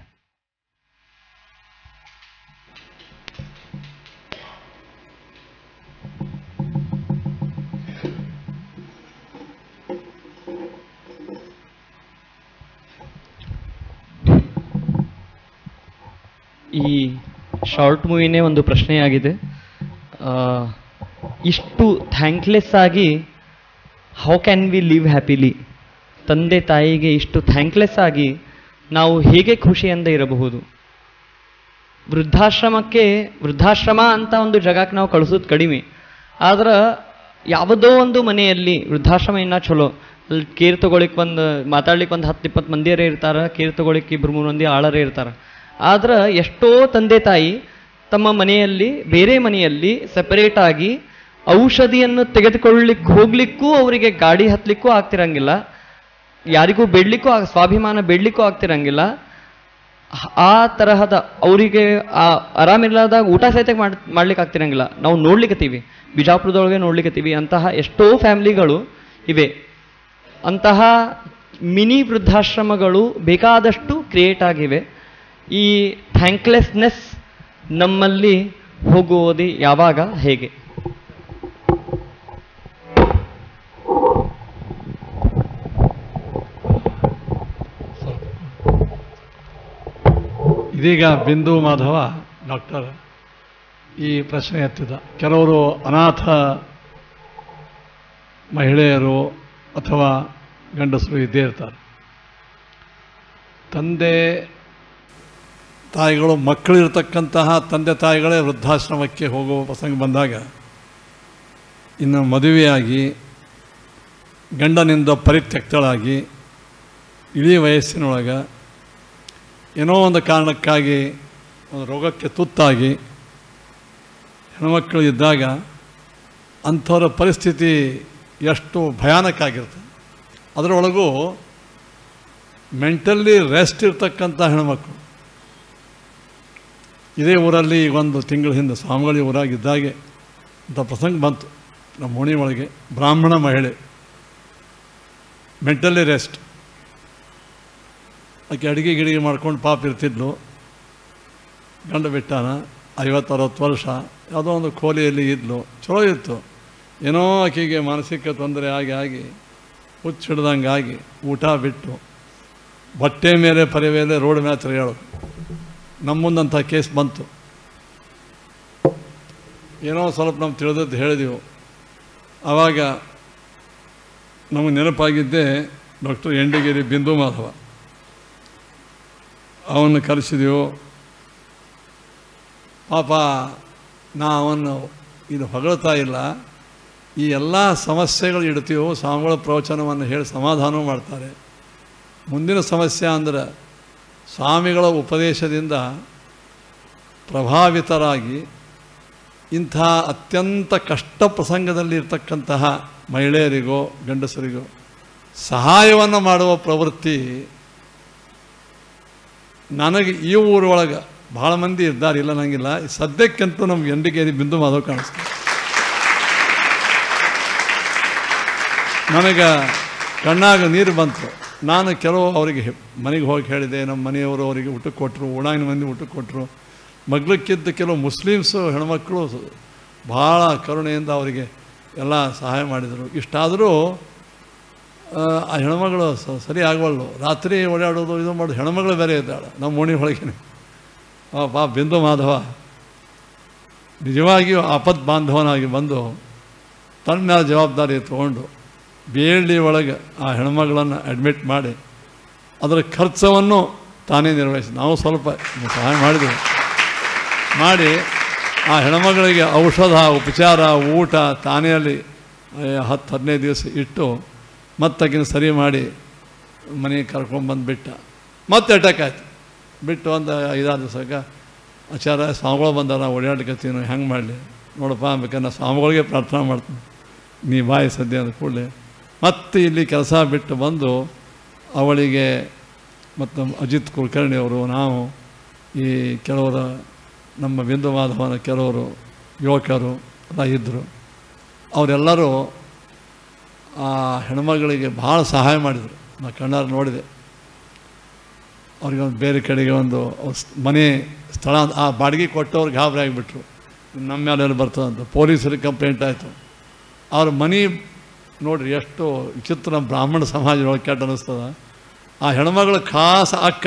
ಈ ಶಾರ್ಟ್ ಮೂವಿನೇ ಒಂದು ಪ್ರಶ್ನೆಯಾಗಿದೆ ಆ, ಇಷ್ಟು ಥ್ಯಾಂಕ್ಲೆಸ್ ಆಗಿ how can we live happily ತಂದೆ ತಾಯಿಗೆ ಇಷ್ಟು ಥ್ಯಾಂಕ್ಲೆಸ್ ಆಗಿ ನಾವು ಹೇಗೆ ಖುಷಿಯಿಂದ ಇರಬಹುದು ವೃದ್ಧಾಶ್ರಮಕ್ಕೆ ವೃದ್ಧಾಶ್ರಮ ಅಂತ ಒಂದು ಜಗಕ್ಕೆ ನಾವು ಕಳಿಸೋದು ಕಡಿಮೆ ಆದ್ರೆ ಯಾವುದೋ ಒಂದು ಮನೆಯಲ್ಲಿ ವೃದ್ಧಾಶ್ರಮ ಇನ್ನ ಚಲೋ ಅಲ್ಲಿ ಕೇರ್ ತಗೊಳಿಕ್ ಒಂದು ಮಾತಾಡ್ಲಿಕ್ಕೆ ಒಂದು ಹತ್ತು ಇಪ್ಪತ್ತು ಮಂದಿಯರೇ ಇರ್ತಾರೆ ಕೇರ್ ತಗೊಳಿಕ್ ಇಬ್ರು ಮೂರು ಮಂದಿ ಆಳರೇ ಇರ್ತಾರೆ ಆದ್ರೆ ಎಷ್ಟೋ ತಂದೆ ತಾಯಿ ತಮ್ಮ ಮನೆಯಲ್ಲಿ ಬೇರೆ ಮನೆಯಲ್ಲಿ ಸೆಪರೇಟ್ ಆಗಿ ಔಷಧಿಯನ್ನು ತೆಗೆದುಕೊಳ್ಳಿಕ್ಕೆ ಹೋಗ್ಲಿಕ್ಕೂ ಅವರಿಗೆ ಗಾಡಿ ಹತ್ಲಿಕ್ಕೂ ಆಗ್ತಿರಂಗಿಲ್ಲ ಯಾರಿಗೂ ಬೇಡ್ಲಿಕ್ಕೂ ಆ ಸ್ವಾಭಿಮಾನ ಬೇಡ್ಲಿಕ್ಕೂ ಆಗ್ತಿರಂಗಿಲ್ಲ ಆ ತರಹದ ಅವರಿಗೆ ಆ ಆರಾಮಿಲ್ಲದಾಗ ಊಟ ಸಹಿತ ಮಾಡ್ ಮಾಡ್ಲಿಕ್ಕೆ ಆಗ್ತಿರಂಗಿಲ್ಲ ನಾವು ನೋಡ್ಲಿಕ್ಕತ್ತೀವಿ ಬಿಜಾಪುರದೊಳಗೆ ನೋಡ್ಲಿಕ್ಕತ್ತೀವಿ ಅಂತಹ ಎಷ್ಟೋ ಫ್ಯಾಮಿಲಿಗಳು ಇವೆ ಅಂತಹ ಮಿನಿ ವೃದ್ಧಾಶ್ರಮಗಳು ಬೇಕಾದಷ್ಟು ಕ್ರಿಯೇಟ್ ಆಗಿವೆ ಈ ಥ್ಯಾಂಕ್ಲೆಸ್ನೆಸ್ ನಮ್ಮಲ್ಲಿ ಹೋಗುವುದು ಯಾವಾಗ ಹೇಗೆ ಇದೀಗ ಬಿಂದು ಮಾಧವ ಡಾಕ್ಟರ್ ಈ ಪ್ರಶ್ನೆ ಎತ್ತಿದ ಕೆಲವರು ಅನಾಥ ಮಹಿಳೆಯರು ಅಥವಾ ಗಂಡಸರು ಇದ್ದೇ ಇರ್ತಾರೆ ತಂದೆ ತಾಯಿಗಳು ಮಕ್ಕಳಿರ್ತಕ್ಕಂತಹ ತಂದೆ ತಾಯಿಗಳೇ ವೃದ್ಧಾಶ್ರಮಕ್ಕೆ ಹೋಗುವ ಪ್ರಸಂಗ ಬಂದಾಗ ಇನ್ನು ಮದುವೆಯಾಗಿ ಗಂಡನಿಂದ ಪರಿತ್ಯಕ್ತಳಾಗಿ ಇಡೀ ವಯಸ್ಸಿನೊಳಗೆ ಏನೋ ಒಂದು ಕಾರಣಕ್ಕಾಗಿ ಒಂದು ರೋಗಕ್ಕೆ ತುತ್ತಾಗಿ ಹೆಣ್ಮಕ್ಕಳು ಇದ್ದಾಗ ಅಂಥವ್ರ ಪರಿಸ್ಥಿತಿ ಎಷ್ಟು ಭಯಾನಕ ಆಗಿರ್ತದೆ ಅದರೊಳಗೂ ಮೆಂಟಲ್ಲಿ ರೆಸ್ಟ್ ಇರ್ತಕ್ಕಂಥ ಹೆಣ್ಮಕ್ಳು ಇದೇ ಊರಲ್ಲಿ ಈಗ ಒಂದು ತಿಂಗಳ ಹಿಂದೆ ಸ್ವಾಮಿಗಳಿ ಊರಾಗಿದ್ದಾಗೆ ಇಂಥ ಪ್ರಸಂಗ ಬಂತು ನಮ್ಮ ಓಣಿ ಒಳಗೆ ಬ್ರಾಹ್ಮಣ ಮಹಿಳೆ ಮೆಂಟಲಿ ರೆಸ್ಟ್ ಆಕೆ ಅಡುಗೆ ಗಿಡಿಗೆ ಮಾಡ್ಕೊಂಡು ಪಾಪ ಇರ್ತಿದ್ಲು ಗಂಡ ಬಿಟ್ಟಾನ ಐವತ್ತು ಅರವತ್ತು ವರ್ಷ ಯಾವುದೋ ಒಂದು ಕೋಲಿಯಲ್ಲಿ ಇದ್ಲು ಚಲೋ ಇತ್ತು ಏನೋ ಆಕೆಗೆ ಮಾನಸಿಕ ತೊಂದರೆ ಆಗಿ ಆಗಿ ಹುಚ್ಚು ಹಿಡ್ದಂಗೆ ಆಗಿ ಊಟ ಬಿಟ್ಟು ಬಟ್ಟೆ ಮೇಲೆ ಪರಿ ಮೇಲೆ ರೋಡ್ ಮೇಲೆ ತಿರುಗಾಡೋದು ನಮ್ಮ ಮುಂದಂಥ ಕೇಸ್ ಬಂತು ಏನೋ ಸ್ವಲ್ಪ ನಾವು ತಿಳಿದದ್ದು ಹೇಳಿದೆವು ಆವಾಗ ನಮಗೆ ನೆನಪಾಗಿದ್ದೆ ಡಾಕ್ಟರ್ ಎಂಡಗಿರಿ ಬಿಂದು ಮಾಧವ ಅವನ್ನ ಕರೆಸಿದೆವು ಪಾಪ ನಾ ಅವನ್ನು ಇದು ಹೊಗಳ್ತಾ ಇಲ್ಲ ಈ ಎಲ್ಲ ಸಮಸ್ಯೆಗಳು ಇಡ್ತೀವೋ ಸ್ವಾಮಿಗಳ ಪ್ರವಚನವನ್ನು ಹೇಳಿ ಸಮಾಧಾನ ಮಾಡ್ತಾರೆ ಮುಂದಿನ ಸಮಸ್ಯೆ ಅಂದರೆ ಸ್ವಾಮಿಗಳ ಉಪದೇಶದಿಂದ ಪ್ರಭಾವಿತರಾಗಿ ಇಂಥ ಅತ್ಯಂತ ಕಷ್ಟ ಪ್ರಸಂಗದಲ್ಲಿ ಇರ್ತಕ್ಕಂತಹ ಮಹಿಳೆಯರಿಗೋ ಗಂಡಸರಿಗೋ ಸಹಾಯವನ್ನು ಮಾಡುವ ಪ್ರವೃತ್ತಿ ನನಗೆ ಈ ಊರೊಳಗೆ ಭಾಳ ಮಂದಿ ಇದ್ದಾರೆ ಇಲ್ಲ ನಂಗಿಲ್ಲ ಸದ್ಯಕ್ಕಂತೂ ನಮ್ಗೆ ಎಂಡಿಗೇರಿ ಬಿಂದು ಮಾಧವ್ ಕಾಣಿಸ್ತಾರೆ ನನಗೆ ಕಣ್ಣಾಗ ನೀರು ಬಂತು ನಾನು ಕೆಲವು ಅವರಿಗೆ ಮನೆಗೆ ಹೋಗಿ ಹೇಳಿದೆ ನಮ್ಮ ಮನೆಯವರು ಅವರಿಗೆ ಊಟಕ್ಕೆ ಕೊಟ್ಟರು ಉಣಾಯಿನ ಮಂದಿ ಊಟಕ್ಕೆ ಕೊಟ್ಟರು ಮಗ್ಲಕ್ಕಿದ್ದ ಕೆಲವು ಮುಸ್ಲಿಮ್ಸು ಹೆಣ್ಮಕ್ಳು ಭಾಳ ಕರುಣೆಯಿಂದ ಅವರಿಗೆ ಎಲ್ಲ ಸಹಾಯ ಮಾಡಿದರು ಇಷ್ಟಾದರೂ ಆ ಹೆಣ್ಮಗಳು ಸ- ಸರಿ ಆಗವಲ್ಲು ರಾತ್ರಿ ಓಡಾಡೋದು ಇದು ಮಾಡೋದು ಹೆಣ್ಮಗಳು ಬೇರೆ ಇದ್ದಾಳೆ ನಮ್ಮ ಓಣಿ ಒಳಗೇನೆ ಆ ಪಾ ಬಿಂದು ಮಾಧವ ನಿಜವಾಗಿಯೂ ಆಪತ್ ಬಾಂಧವನಾಗಿ ಬಂದು ತನ್ನ ಮೇಲೆ ಜವಾಬ್ದಾರಿ ತೊಗೊಂಡು ಬೇಳ್ಳಿ ಒಳಗೆ ಆ ಹೆಣ್ಮಗಳನ್ನು ಅಡ್ಮಿಟ್ ಮಾಡಿ ಅದರ ಖರ್ಚವನ್ನು ತಾನೇ ನಿರ್ವಹಿಸಿ ನಾವು ಸ್ವಲ್ಪ ಸಹಾಯ ಮಾಡಿದೆವು ಮಾಡಿ ಆ ಹೆಣ್ಮಗಳಿಗೆ ಔಷಧ ಉಪಚಾರ ಊಟ ತಾನೇ ಅಲ್ಲಿ ಆ, ಹತ್ತು ಹದಿನೈದು ದಿವಸ ಇಟ್ಟು ಮತ್ತಾಕಿನ ಸರಿ ಮಾಡಿ ಮನೆಗೆ ಕರ್ಕೊಂಡ್ಬಂದು ಬಿಟ್ಟ ಮತ್ತೆ ಅಟ್ಯಾಕ್ ಆಯ್ತು ಬಿಟ್ಟು ಒಂದು ಐದಾರು ದಿವಸಕ್ಕೆ ಆಚಾರ ಸ್ವಾಮಿಗಳು ಬಂದಾರ ಓಡಾಡ್ಕತ್ತೀನಿ ಹೆಂಗೆ ಮಾಡಲಿ ನೋಡಪ್ಪ ಬೇಕಾದ್ರೆ ನಾ ಸ್ವಾಮಿಗಳಿಗೆ ಪ್ರಾರ್ಥನೆ ಮಾಡ್ತೀನಿ ನೀ ಬಾಯಿ ಸದ್ಯ ಅಂದ ಕೂಡಲೇ ಮತ್ತೆ ಇಲ್ಲಿ ಕೆಲಸ ಬಿಟ್ಟು ಬಂದು ಅವಳಿಗೆ ಮತ್ತು ನಮ್ಮ ಅಜಿತ್ ಕುಲಕರ್ಣಿ ಅವರು ನಾವು ಈ ಕೆಲವರ ನಮ್ಮ ಬಿಂದು ಮಾಧವನ ಕೆಲವರು ಯುವಕರು ಎಲ್ಲ ಇದ್ದರು ಅವರೆಲ್ಲರೂ ಆ ಹೆಣ್ಮಗಳಿಗೆ ಭಾಳ ಸಹಾಯ ಮಾಡಿದರು ನಾನು ಕಣ್ಣಾರು ನೋಡಿದೆ ಅವ್ರಿಗೆ ಒಂದು ಬೇರೆ ಕಡೆಗೆ ಒಂದು ಸ್- ಮನೆ ಸ್ಥಳ ಆ ಬಾಡಿಗೆ ಕೊಟ್ಟವ್ರಿಗೆ ಗಾಬರಿ ಆಗಿಬಿಟ್ರು ನಮ್ಮ ಮೇಲೆ ಎಲ್ಲಿ ಬರ್ತದಂತ ಪೊಲೀಸರಿಗೆ ಕಂಪ್ಲೇಂಟ್ ಆಯಿತು ಅವ್ರ ಮನೆ ನೋಡ್ರಿ ಎಷ್ಟು ವಿಚಿತ್ರ ಬ್ರಾಹ್ಮಣ ಸಮಾಜದೊಳಗೆ ಕೆಟ್ಟ ಅನ್ನಿಸ್ತದ ಆ ಹೆಣ್ಮಗಳ ಖಾಸ ಅಕ್ಕ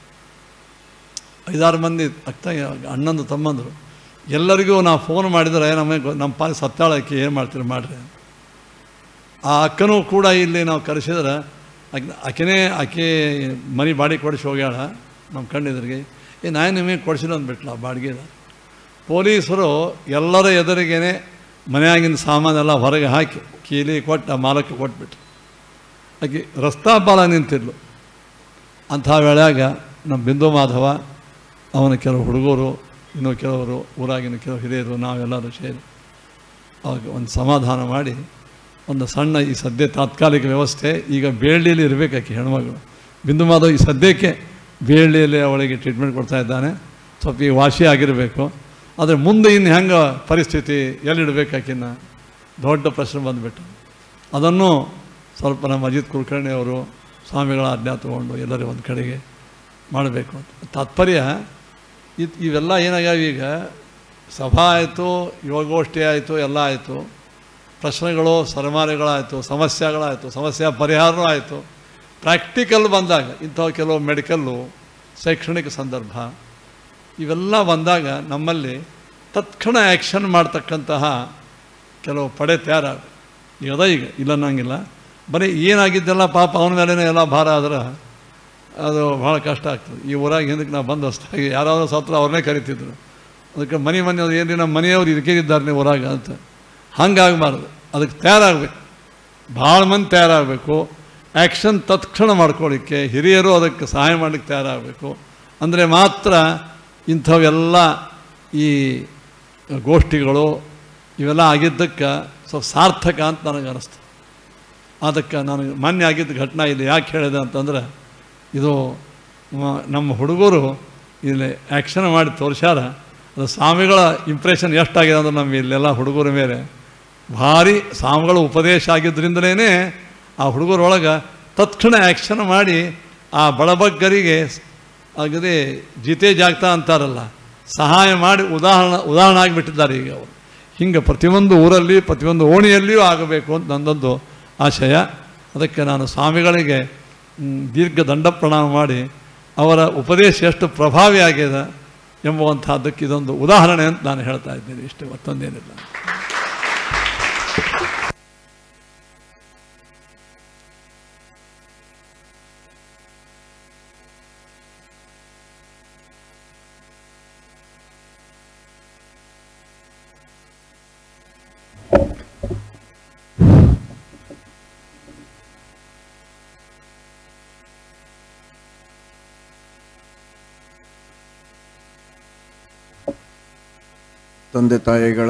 ಐದಾರು ಮಂದಿ ಅಕ್ಕ ಅಣ್ಣಂದು ತಮ್ಮಂದರು ಎಲ್ಲರಿಗೂ ನಾವು ಫೋನ್ ಮಾಡಿದರೆ ನಮಗೆ ಗೊ- ನಮ್ಮ ಪಾಲಿ ಸತ್ತಾಳಕ್ಕೆ ಏನು ಮಾಡ್ತೀರಿ ಮಾಡಿರಿ ಆ ಅಕ್ಕನೂ ಕೂಡ ಇಲ್ಲಿ ನಾವು ಕರೆಸಿದ್ರೆ ಆಕೆ ಆಕೆನೇ ಆಕೆ ಮನೆ ಬಾಡಿಗೆ ಕೊಡಿಸಿ ಹೋಗ್ಯಾಳ ನಮ್ಮ ಕಣ್ಣಿದ್ರಿಗೆ ಏ ನಾನು ನಿಮಗೆ ಕೊಡಿಸಿಲ್ಲ ಅಂದ್ಬಿಟ್ಲ ಆ ಬಾಡಿಗೆದ ಪೊಲೀಸರು ಎಲ್ಲರ ಎದುರಿಗೇನೆ ಮನೆಯಾಗಿನ ಸಾಮಾನೆಲ್ಲ ಹೊರಗೆ ಹಾಕಿ ಕೀಲಿ ಕೊಟ್ಟು ಆ ಮಾಲಕ್ಕೆ ಕೊಟ್ಬಿಟ್ರು ಆಕೆ ರಸ್ತಾ ಬಾಲ ನಿಂತಿದ್ಲು ಅಂಥ ವೇಳೆಯಾಗ ನಮ್ಮ ಬಿಂದು ಮಾಧವ ಅವನ ಕೆಲವು ಹುಡುಗರು ಇನ್ನೂ ಕೆಲವರು ಊರಾಗಿನ ಕೆಲವು ಹಿರಿಯರು ನಾವೆಲ್ಲರೂ ಸೇರಿ ಅವಾಗ ಒಂದು ಸಮಾಧಾನ ಮಾಡಿ ಒಂದು ಸಣ್ಣ ಈ ಸದ್ಯ ತಾತ್ಕಾಲಿಕ ವ್ಯವಸ್ಥೆ ಈಗ ಬೇಳ್ಳಿಯಲ್ಲಿ ಇರಬೇಕು ಆಕೆ ಹೆಣ್ಮಗಳು ಬಿಂದು ಮಾಧವ್ ಈ ಸದ್ಯಕ್ಕೆ ಬೇಳ್ಳಿಯಲ್ಲಿ ಅವಳಿಗೆ ಟ್ರೀಟ್ಮೆಂಟ್ ಕೊಡ್ತಾ ಇದ್ದಾನೆ ಸ್ವಲ್ಪ ಈಗ ವಾಸಿ ಆಗಿರಬೇಕು ಆದರೆ ಮುಂದೆ ಇನ್ನು ಹೆಂಗೆ ಪರಿಸ್ಥಿತಿ ಎಲ್ಲಿಡಬೇಕು ಆಕಿನ್ನ ದೊಡ್ಡ ಪ್ರಶ್ನೆ ಬಂದುಬಿಟ್ಟು ಅದನ್ನು ಸ್ವಲ್ಪ ನಮ್ಮ ಅಜಿತ್ ಕುಲಕರ್ಣಿ ಅವರು ಸ್ವಾಮಿಗಳ ಆಜ್ಞಾ ತಗೊಂಡು ಎಲ್ಲರೂ ಒಂದು ಕಡೆಗೆ ಮಾಡಬೇಕು ಅಂತ ತಾತ್ಪರ್ಯ ಇದು ಇವೆಲ್ಲ ಏನಾಗ್ಯಾವ ಈಗ ಸಭಾ ಆಯಿತು ಯೋಗೋಷ್ಠಿ ಆಯಿತು ಎಲ್ಲ ಆಯಿತು ಪ್ರಶ್ನೆಗಳು ಸರಮಾಲೆಗಳಾಯಿತು ಸಮಸ್ಯೆಗಳಾಯಿತು ಸಮಸ್ಯೆ ಪರಿಹಾರನೂ ಆಯಿತು ಪ್ರಾಕ್ಟಿಕಲ್ ಬಂದಾಗ ಇಂಥವು ಕೆಲವು ಮೆಡಿಕಲ್ಲು ಶೈಕ್ಷಣಿಕ ಸಂದರ್ಭ ಇವೆಲ್ಲ ಬಂದಾಗ ನಮ್ಮಲ್ಲಿ ತತ್ಕ್ಷಣ ಆ್ಯಕ್ಷನ್ ಮಾಡ್ತಕ್ಕಂತಹ ಕೆಲವು ಪಡೆ ತಯಾರಾಗ ಈಗ ಅದ ಈಗ ಇಲ್ಲ ಅನ್ನಂಗಿಲ್ಲ ಬರೀ ಏನಾಗಿದ್ದೆಲ್ಲ ಪಾಪ ಅವನ ಮೇಲೇ ಎಲ್ಲ ಭಾರ ಆದ್ರೆ ಅದು ಭಾಳ ಕಷ್ಟ ಆಗ್ತದೆ ಈ ಊರಾಗ ಹಿಂದಕ್ಕೆ ನಾವು ಬಂದು ಹೊಸ್ದಾಗಿ ಯಾರಾದರೂ ಸತ್ರ ಅವ್ರನ್ನೇ ಕರಿತಿದ್ರು ಅದಕ್ಕೆ ಮನೆ ಮನೆ ಅವ್ರು ಏನ್ರಿ ನಮ್ಮ ಮನೆಯವ್ರು ಇದಕ್ಕೆ ಇದ್ದಾರೆ ನೀವು ಊರಾಗ ಅಂತ ಹಂಗಾಗಬಾರ್ದು ಅದಕ್ಕೆ ತಯಾರಾಗಬೇಕು ಭಾಳ ಮಂದಿ ತಯಾರಾಗಬೇಕು ಆ್ಯಕ್ಷನ್ ತತ್ಕ್ಷಣ ಮಾಡ್ಕೊಳ್ಳಿಕ್ಕೆ ಹಿರಿಯರು ಅದಕ್ಕೆ ಸಹಾಯ ಮಾಡಲಿಕ್ಕೆ ತಯಾರಾಗಬೇಕು ಅಂದರೆ ಮಾತ್ರ ಇಂಥವೆಲ್ಲ ಈ ಗೋಷ್ಠಿಗಳು ಇವೆಲ್ಲ ಆಗಿದ್ದಕ್ಕೆ ಸ್ವಲ್ಪ ಸಾರ್ಥಕ ಅಂತ ನನಗೆ ಅನ್ನಿಸ್ತು ಅದಕ್ಕೆ ನನಗೆ ಮಾನ್ಯ ಆಗಿದ್ದ ಘಟನಾ ಇಲ್ಲಿ ಯಾಕೆ ಹೇಳಿದೆ ಅಂತಂದ್ರೆ ಇದು ಮ- ನಮ್ಮ ಹುಡುಗರು ಇಲ್ಲಿ ಆ್ಯಕ್ಷನ್ ಮಾಡಿ ತೋರಿಸ್ಯಾರ ಅದು ಸ್ವಾಮಿಗಳ ಇಂಪ್ರೆಷನ್ ಎಷ್ಟಾಗಿದೆ ಅಂದ್ರೆ ನಮ್ಮ ಇಲ್ಲೆಲ್ಲ ಹುಡುಗರ ಮೇಲೆ ಭಾರಿ ಸ್ವಾಮಿಗಳ ಉಪದೇಶ ಆಗಿದ್ದರಿಂದಲೇ ಆ ಹುಡುಗರೊಳಗೆ ತತ್ಕ್ಷಣ ಆ್ಯಕ್ಷನ್ ಮಾಡಿ ಆ ಬಡಬಗ್ಗರಿಗೆ ಆಗದೆ ಜಿತೆ ಜಾಗ್ತಾ ಅಂತಾರಲ್ಲ ಸಹಾಯ ಮಾಡಿ ಉದಾಹರಣ ಉದಾಹರಣೆ ಆಗಿಬಿಟ್ಟಿದ್ದಾರೆ ಈಗ ಅವರು ಹಿಂಗೆ ಪ್ರತಿಯೊಂದು ಊರಲ್ಲಿ ಪ್ರತಿಯೊಂದು ಓಣಿಯಲ್ಲಿಯೂ ಆಗಬೇಕು ಅಂತ ನನ್ನದೊಂದು ಆಶಯ ಅದಕ್ಕೆ ನಾನು ಸ್ವಾಮಿಗಳಿಗೆ ಮ್, ದೀರ್ಘ ದಂಡ ಪ್ರಣಾಮ ಮಾಡಿ ಅವರ ಉಪದೇಶ ಎಷ್ಟು ಪ್ರಭಾವಿ ಆಗಿದೆ ಎಂಬುವಂಥದ್ದಕ್ಕೆ ಇದೊಂದು ಉದಾಹರಣೆ ಅಂತ ನಾನು ಹೇಳ್ತಾ ಇದ್ದೀನಿ ಇಷ್ಟು ಮತ್ತೊಂದೇನಿಲ್ಲ ತಂದೆ ತಾಯಿಗಳ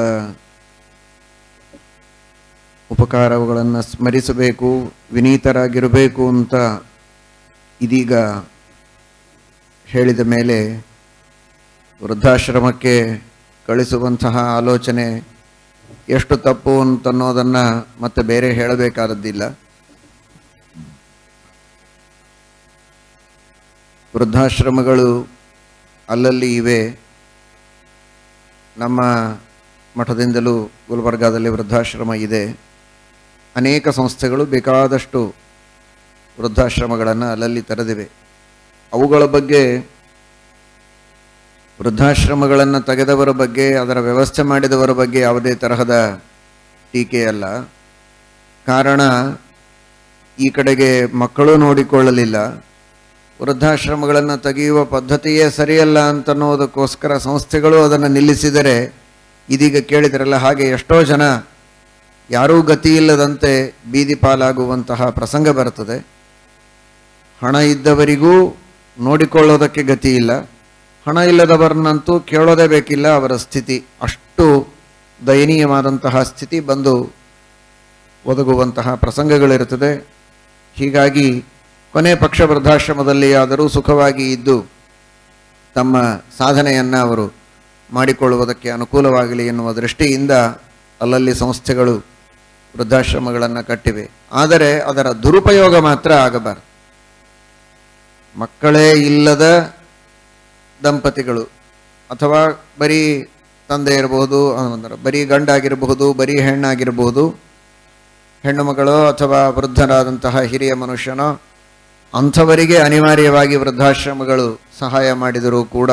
ಉಪಕಾರಗಳನ್ನು ಸ್ಮರಿಸಬೇಕು ವಿನೀತರಾಗಿರಬೇಕು ಅಂತ ಇದೀಗ ಹೇಳಿದ ಮೇಲೆ ವೃದ್ಧಾಶ್ರಮಕ್ಕೆ ಕಳಿಸುವಂತಹ ಆಲೋಚನೆ ಎಷ್ಟು ತಪ್ಪು ಅಂತನ್ನೋದನ್ನು ಮತ್ತೆ ಬೇರೆ ಹೇಳಬೇಕಾದದ್ದಿಲ್ಲ ವೃದ್ಧಾಶ್ರಮಗಳು ಅಲ್ಲಲ್ಲಿ ಇವೆ ನಮ್ಮ ಮಠದಿಂದಲೂ ಗುಲ್ಬರ್ಗಾದಲ್ಲಿ ವೃದ್ಧಾಶ್ರಮ ಇದೆ ಅನೇಕ ಸಂಸ್ಥೆಗಳು ಬೇಕಾದಷ್ಟು ವೃದ್ಧಾಶ್ರಮಗಳನ್ನು ಅಲ್ಲಲ್ಲಿ ತೆರೆದಿವೆ ಅವುಗಳ ಬಗ್ಗೆ ವೃದ್ಧಾಶ್ರಮಗಳನ್ನು ತೆಗೆದವರ ಬಗ್ಗೆ ಅದರ ವ್ಯವಸ್ಥೆ ಮಾಡಿದವರ ಬಗ್ಗೆ ಯಾವುದೇ ತರಹದ ಟೀಕೆ ಅಲ್ಲ ಕಾರಣ ಈ ಕಡೆಗೆ ಮಕ್ಕಳು ನೋಡಿಕೊಳ್ಳಲಿಲ್ಲ ವೃದ್ಧಾಶ್ರಮಗಳನ್ನು ತೆಗೆಯುವ ಪದ್ಧತಿಯೇ ಸರಿಯಲ್ಲ ಅಂತನ್ನೋದಕ್ಕೋಸ್ಕರ ಸಂಸ್ಥೆಗಳು ಅದನ್ನು ನಿಲ್ಲಿಸಿದರೆ ಇದೀಗ ಕೇಳಿದ್ರಲ್ಲ ಹಾಗೆ ಎಷ್ಟೋ ಜನ ಯಾರೂ ಗತಿ ಇಲ್ಲದಂತೆ ಬೀದಿ ಪಾಲಾಗುವಂತಹ ಪ್ರಸಂಗ ಬರ್ತದೆ ಹಣ ಇದ್ದವರಿಗೂ ನೋಡಿಕೊಳ್ಳೋದಕ್ಕೆ ಗತಿ ಇಲ್ಲ ಹಣ ಇಲ್ಲದವರನ್ನಂತೂ ಕೇಳೋದೇ ಬೇಕಿಲ್ಲ ಅವರ ಸ್ಥಿತಿ ಅಷ್ಟು ದಯನೀಯವಾದಂತಹ ಸ್ಥಿತಿ ಬಂದು ಒದಗುವಂತಹ ಪ್ರಸಂಗಗಳಿರುತ್ತದೆ ಹೀಗಾಗಿ ಕೊನೆ ಪಕ್ಷ ವೃದ್ಧಾಶ್ರಮದಲ್ಲಿ ಆದರೂ ಸುಖವಾಗಿ ಇದ್ದು ತಮ್ಮ ಸಾಧನೆಯನ್ನು ಅವರು ಮಾಡಿಕೊಳ್ಳುವುದಕ್ಕೆ ಅನುಕೂಲವಾಗಲಿ ಎನ್ನುವ ದೃಷ್ಟಿಯಿಂದ ಅಲ್ಲಲ್ಲಿ ಸಂಸ್ಥೆಗಳು ವೃದ್ಧಾಶ್ರಮಗಳನ್ನು ಕಟ್ಟಿವೆ ಆದರೆ ಅದರ ದುರುಪಯೋಗ ಮಾತ್ರ ಆಗಬಾರದು ಮಕ್ಕಳೇ ಇಲ್ಲದ ದಂಪತಿಗಳು ಅಥವಾ ಬರೀ ತಂದೆ ಇರಬಹುದು ಅಂದ್ರೆ ಬರೀ ಗಂಡಾಗಿರಬಹುದು ಬರೀ ಹೆಣ್ಣಾಗಿರಬಹುದು ಹೆಣ್ಣು ಮಗಳು ಅಥವಾ ವೃದ್ಧರಾದಂತಹ ಹಿರಿಯ ಮನುಷ್ಯನೋ ಅಂಥವರಿಗೆ ಅನಿವಾರ್ಯವಾಗಿ ವೃದ್ಧಾಶ್ರಮಗಳು ಸಹಾಯ ಮಾಡಿದರೂ ಕೂಡ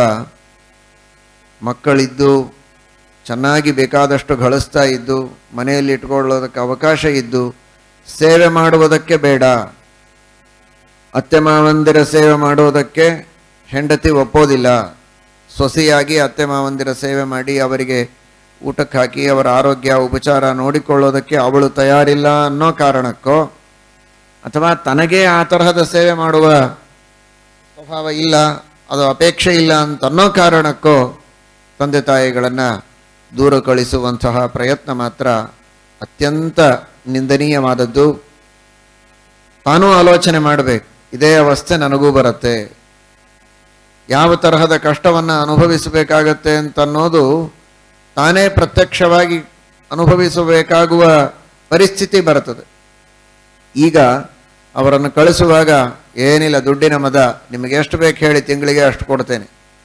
ಮಕ್ಕಳಿದ್ದು ಚೆನ್ನಾಗಿ ಬೇಕಾದಷ್ಟು ಗಳಿಸ್ತಾ ಇದ್ದು ಮನೆಯಲ್ಲಿ ಇಟ್ಕೊಳ್ಳೋದಕ್ಕೆ ಅವಕಾಶ ಇದ್ದು ಸೇವೆ ಮಾಡುವುದಕ್ಕೆ ಬೇಡ ಅತ್ತೆ ಮಾವಂದಿರ ಸೇವೆ ಮಾಡುವುದಕ್ಕೆ ಹೆಂಡತಿ ಒಪ್ಪೋದಿಲ್ಲ ಸೊಸೆಯಾಗಿ ಅತ್ತೆ ಮಾವಂದಿರ ಸೇವೆ ಮಾಡಿ ಅವರಿಗೆ ಊಟಕ್ಕೆ ಹಾಕಿ ಅವರ ಆರೋಗ್ಯ ಉಪಚಾರ ನೋಡಿಕೊಳ್ಳೋದಕ್ಕೆ ಅವಳು ತಯಾರಿಲ್ಲ ಅನ್ನೋ ಕಾರಣಕ್ಕೋ ಅಥವಾ ತನಗೆ ಆ ತರಹದ ಸೇವೆ ಮಾಡುವ ಸ್ವಭಾವ ಇಲ್ಲ ಅದು ಅಪೇಕ್ಷೆ ಇಲ್ಲ ಅಂತ ಅನ್ನೋ ಕಾರಣಕ್ಕೋ ತಂದೆ ತಾಯಿಗಳನ್ನು ದೂರ ಕಳಿಸುವಂತಹ ಪ್ರಯತ್ನ ಮಾತ್ರ ಅತ್ಯಂತ ನಿಂದನೀಯವಾದದ್ದು ತಾನೂ ಆಲೋಚನೆ ಮಾಡಬೇಕು ಇದೇ ಅವಸ್ಥೆ ನನಗೂ ಬರುತ್ತೆ ಯಾವ ತರಹದ ಕಷ್ಟವನ್ನು ಅನುಭವಿಸಬೇಕಾಗತ್ತೆ ಅಂತನ್ನೋದು ತಾನೇ ಪ್ರತ್ಯಕ್ಷವಾಗಿ ಅನುಭವಿಸಬೇಕಾಗುವ ಪರಿಸ್ಥಿತಿ ಬರುತ್ತದೆ ಈಗ ಅವರನ್ನು ಕಳಿಸುವಾಗ ಏನಿಲ್ಲ ದುಡ್ಡಿನ ಮದ ನಿಮಗೆ ಎಷ್ಟು ಬೇಕು ಹೇಳಿ ತಿಂಗಳಿಗೆ ಅಷ್ಟು ಕೊಡ್ತೇನೆ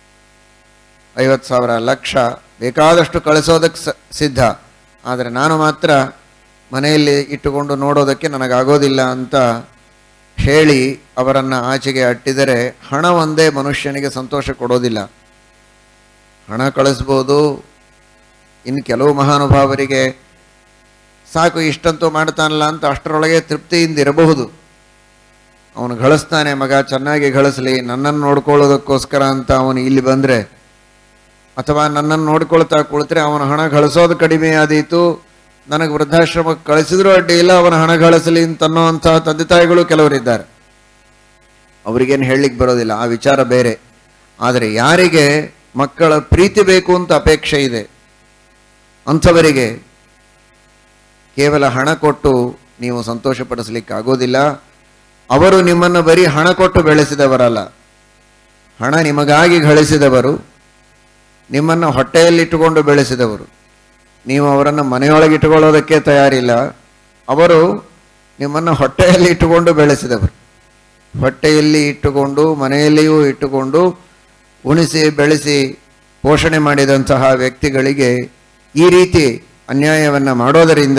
ಐವತ್ತು ಸಾವಿರ ಲಕ್ಷ ಬೇಕಾದಷ್ಟು ಕಳಿಸೋದಕ್ಕೆ ಸ ಸಿದ್ಧ ಆದರೆ ನಾನು ಮಾತ್ರ ಮನೆಯಲ್ಲಿ ಇಟ್ಟುಕೊಂಡು ನೋಡೋದಕ್ಕೆ ನನಗಾಗೋದಿಲ್ಲ ಅಂತ ಹೇಳಿ ಅವರನ್ನು ಆಚೆಗೆ ಅಟ್ಟಿದರೆ ಹಣ ಒಂದೇ ಮನುಷ್ಯನಿಗೆ ಸಂತೋಷ ಕೊಡೋದಿಲ್ಲ ಹಣ ಕಳಿಸ್ಬೋದು ಇನ್ನು ಕೆಲವು ಮಹಾನುಭಾವರಿಗೆ ಸಾಕು ಇಷ್ಟಂತೂ ಮಾಡ್ತಾನಲ್ಲ ಅಂತ ಅಷ್ಟರೊಳಗೆ ತೃಪ್ತಿಯಿಂದ ಇರಬಹುದು ಅವನು ಗಳಿಸ್ತಾನೆ ಮಗ ಚೆನ್ನಾಗಿ ಗಳಿಸ್ಲಿ ನನ್ನನ್ನು ನೋಡ್ಕೊಳ್ಳೋದಕ್ಕೋಸ್ಕರ ಅಂತ ಅವನು ಇಲ್ಲಿ ಬಂದರೆ ಅಥವಾ ನನ್ನನ್ನು ನೋಡ್ಕೊಳ್ತಾ ಕುಳಿತರೆ ಅವನ ಹಣ ಗಳಿಸೋದು ಕಡಿಮೆ ಆದೀತು ನನಗೆ ವೃದ್ಧಾಶ್ರಮಕ್ಕೆ ಕಳಿಸಿದ್ರೂ ಅಡ್ಡಿ ಇಲ್ಲ ಅವನ ಹಣ ಗಳಿಸಲಿ ಅಂತನ್ನುವಂತಹ ತಂದೆ ತಾಯಿಗಳು ಕೆಲವರಿದ್ದಾರೆ ಅವರಿಗೇನು ಹೇಳಲಿಕ್ಕೆ ಬರೋದಿಲ್ಲ ಆ ವಿಚಾರ ಬೇರೆ ಆದರೆ ಯಾರಿಗೆ ಮಕ್ಕಳ ಪ್ರೀತಿ ಬೇಕು ಅಂತ ಅಪೇಕ್ಷೆ ಇದೆ ಅಂಥವರಿಗೆ ಕೇವಲ ಹಣ ಕೊಟ್ಟು ನೀವು ಸಂತೋಷಪಡಿಸ್ಲಿಕ್ಕೆ ಆಗೋದಿಲ್ಲ ಅವರು ನಿಮ್ಮನ್ನು ಬರೀ ಹಣ ಕೊಟ್ಟು ಬೆಳೆಸಿದವರಲ್ಲ ಹಣ ನಿಮಗಾಗಿ ಗಳಿಸಿದವರು ನಿಮ್ಮನ್ನು ಹೊಟ್ಟೆಯಲ್ಲಿಟ್ಟುಕೊಂಡು ಬೆಳೆಸಿದವರು ನೀವು ಅವರನ್ನು ಮನೆಯೊಳಗೆ ಇಟ್ಟುಕೊಳ್ಳೋದಕ್ಕೆ ತಯಾರಿಲ್ಲ ಅವರು ನಿಮ್ಮನ್ನು ಹೊಟ್ಟೆಯಲ್ಲಿ ಇಟ್ಟುಕೊಂಡು ಬೆಳೆಸಿದವರು ಹೊಟ್ಟೆಯಲ್ಲಿ ಇಟ್ಟುಕೊಂಡು ಮನೆಯಲ್ಲಿಯೂ ಇಟ್ಟುಕೊಂಡು ಉಣಿಸಿ ಬೆಳೆಸಿ ಪೋಷಣೆ ಮಾಡಿದಂತಹ ವ್ಯಕ್ತಿಗಳಿಗೆ ಈ ರೀತಿ ಅನ್ಯಾಯವನ್ನು ಮಾಡೋದರಿಂದ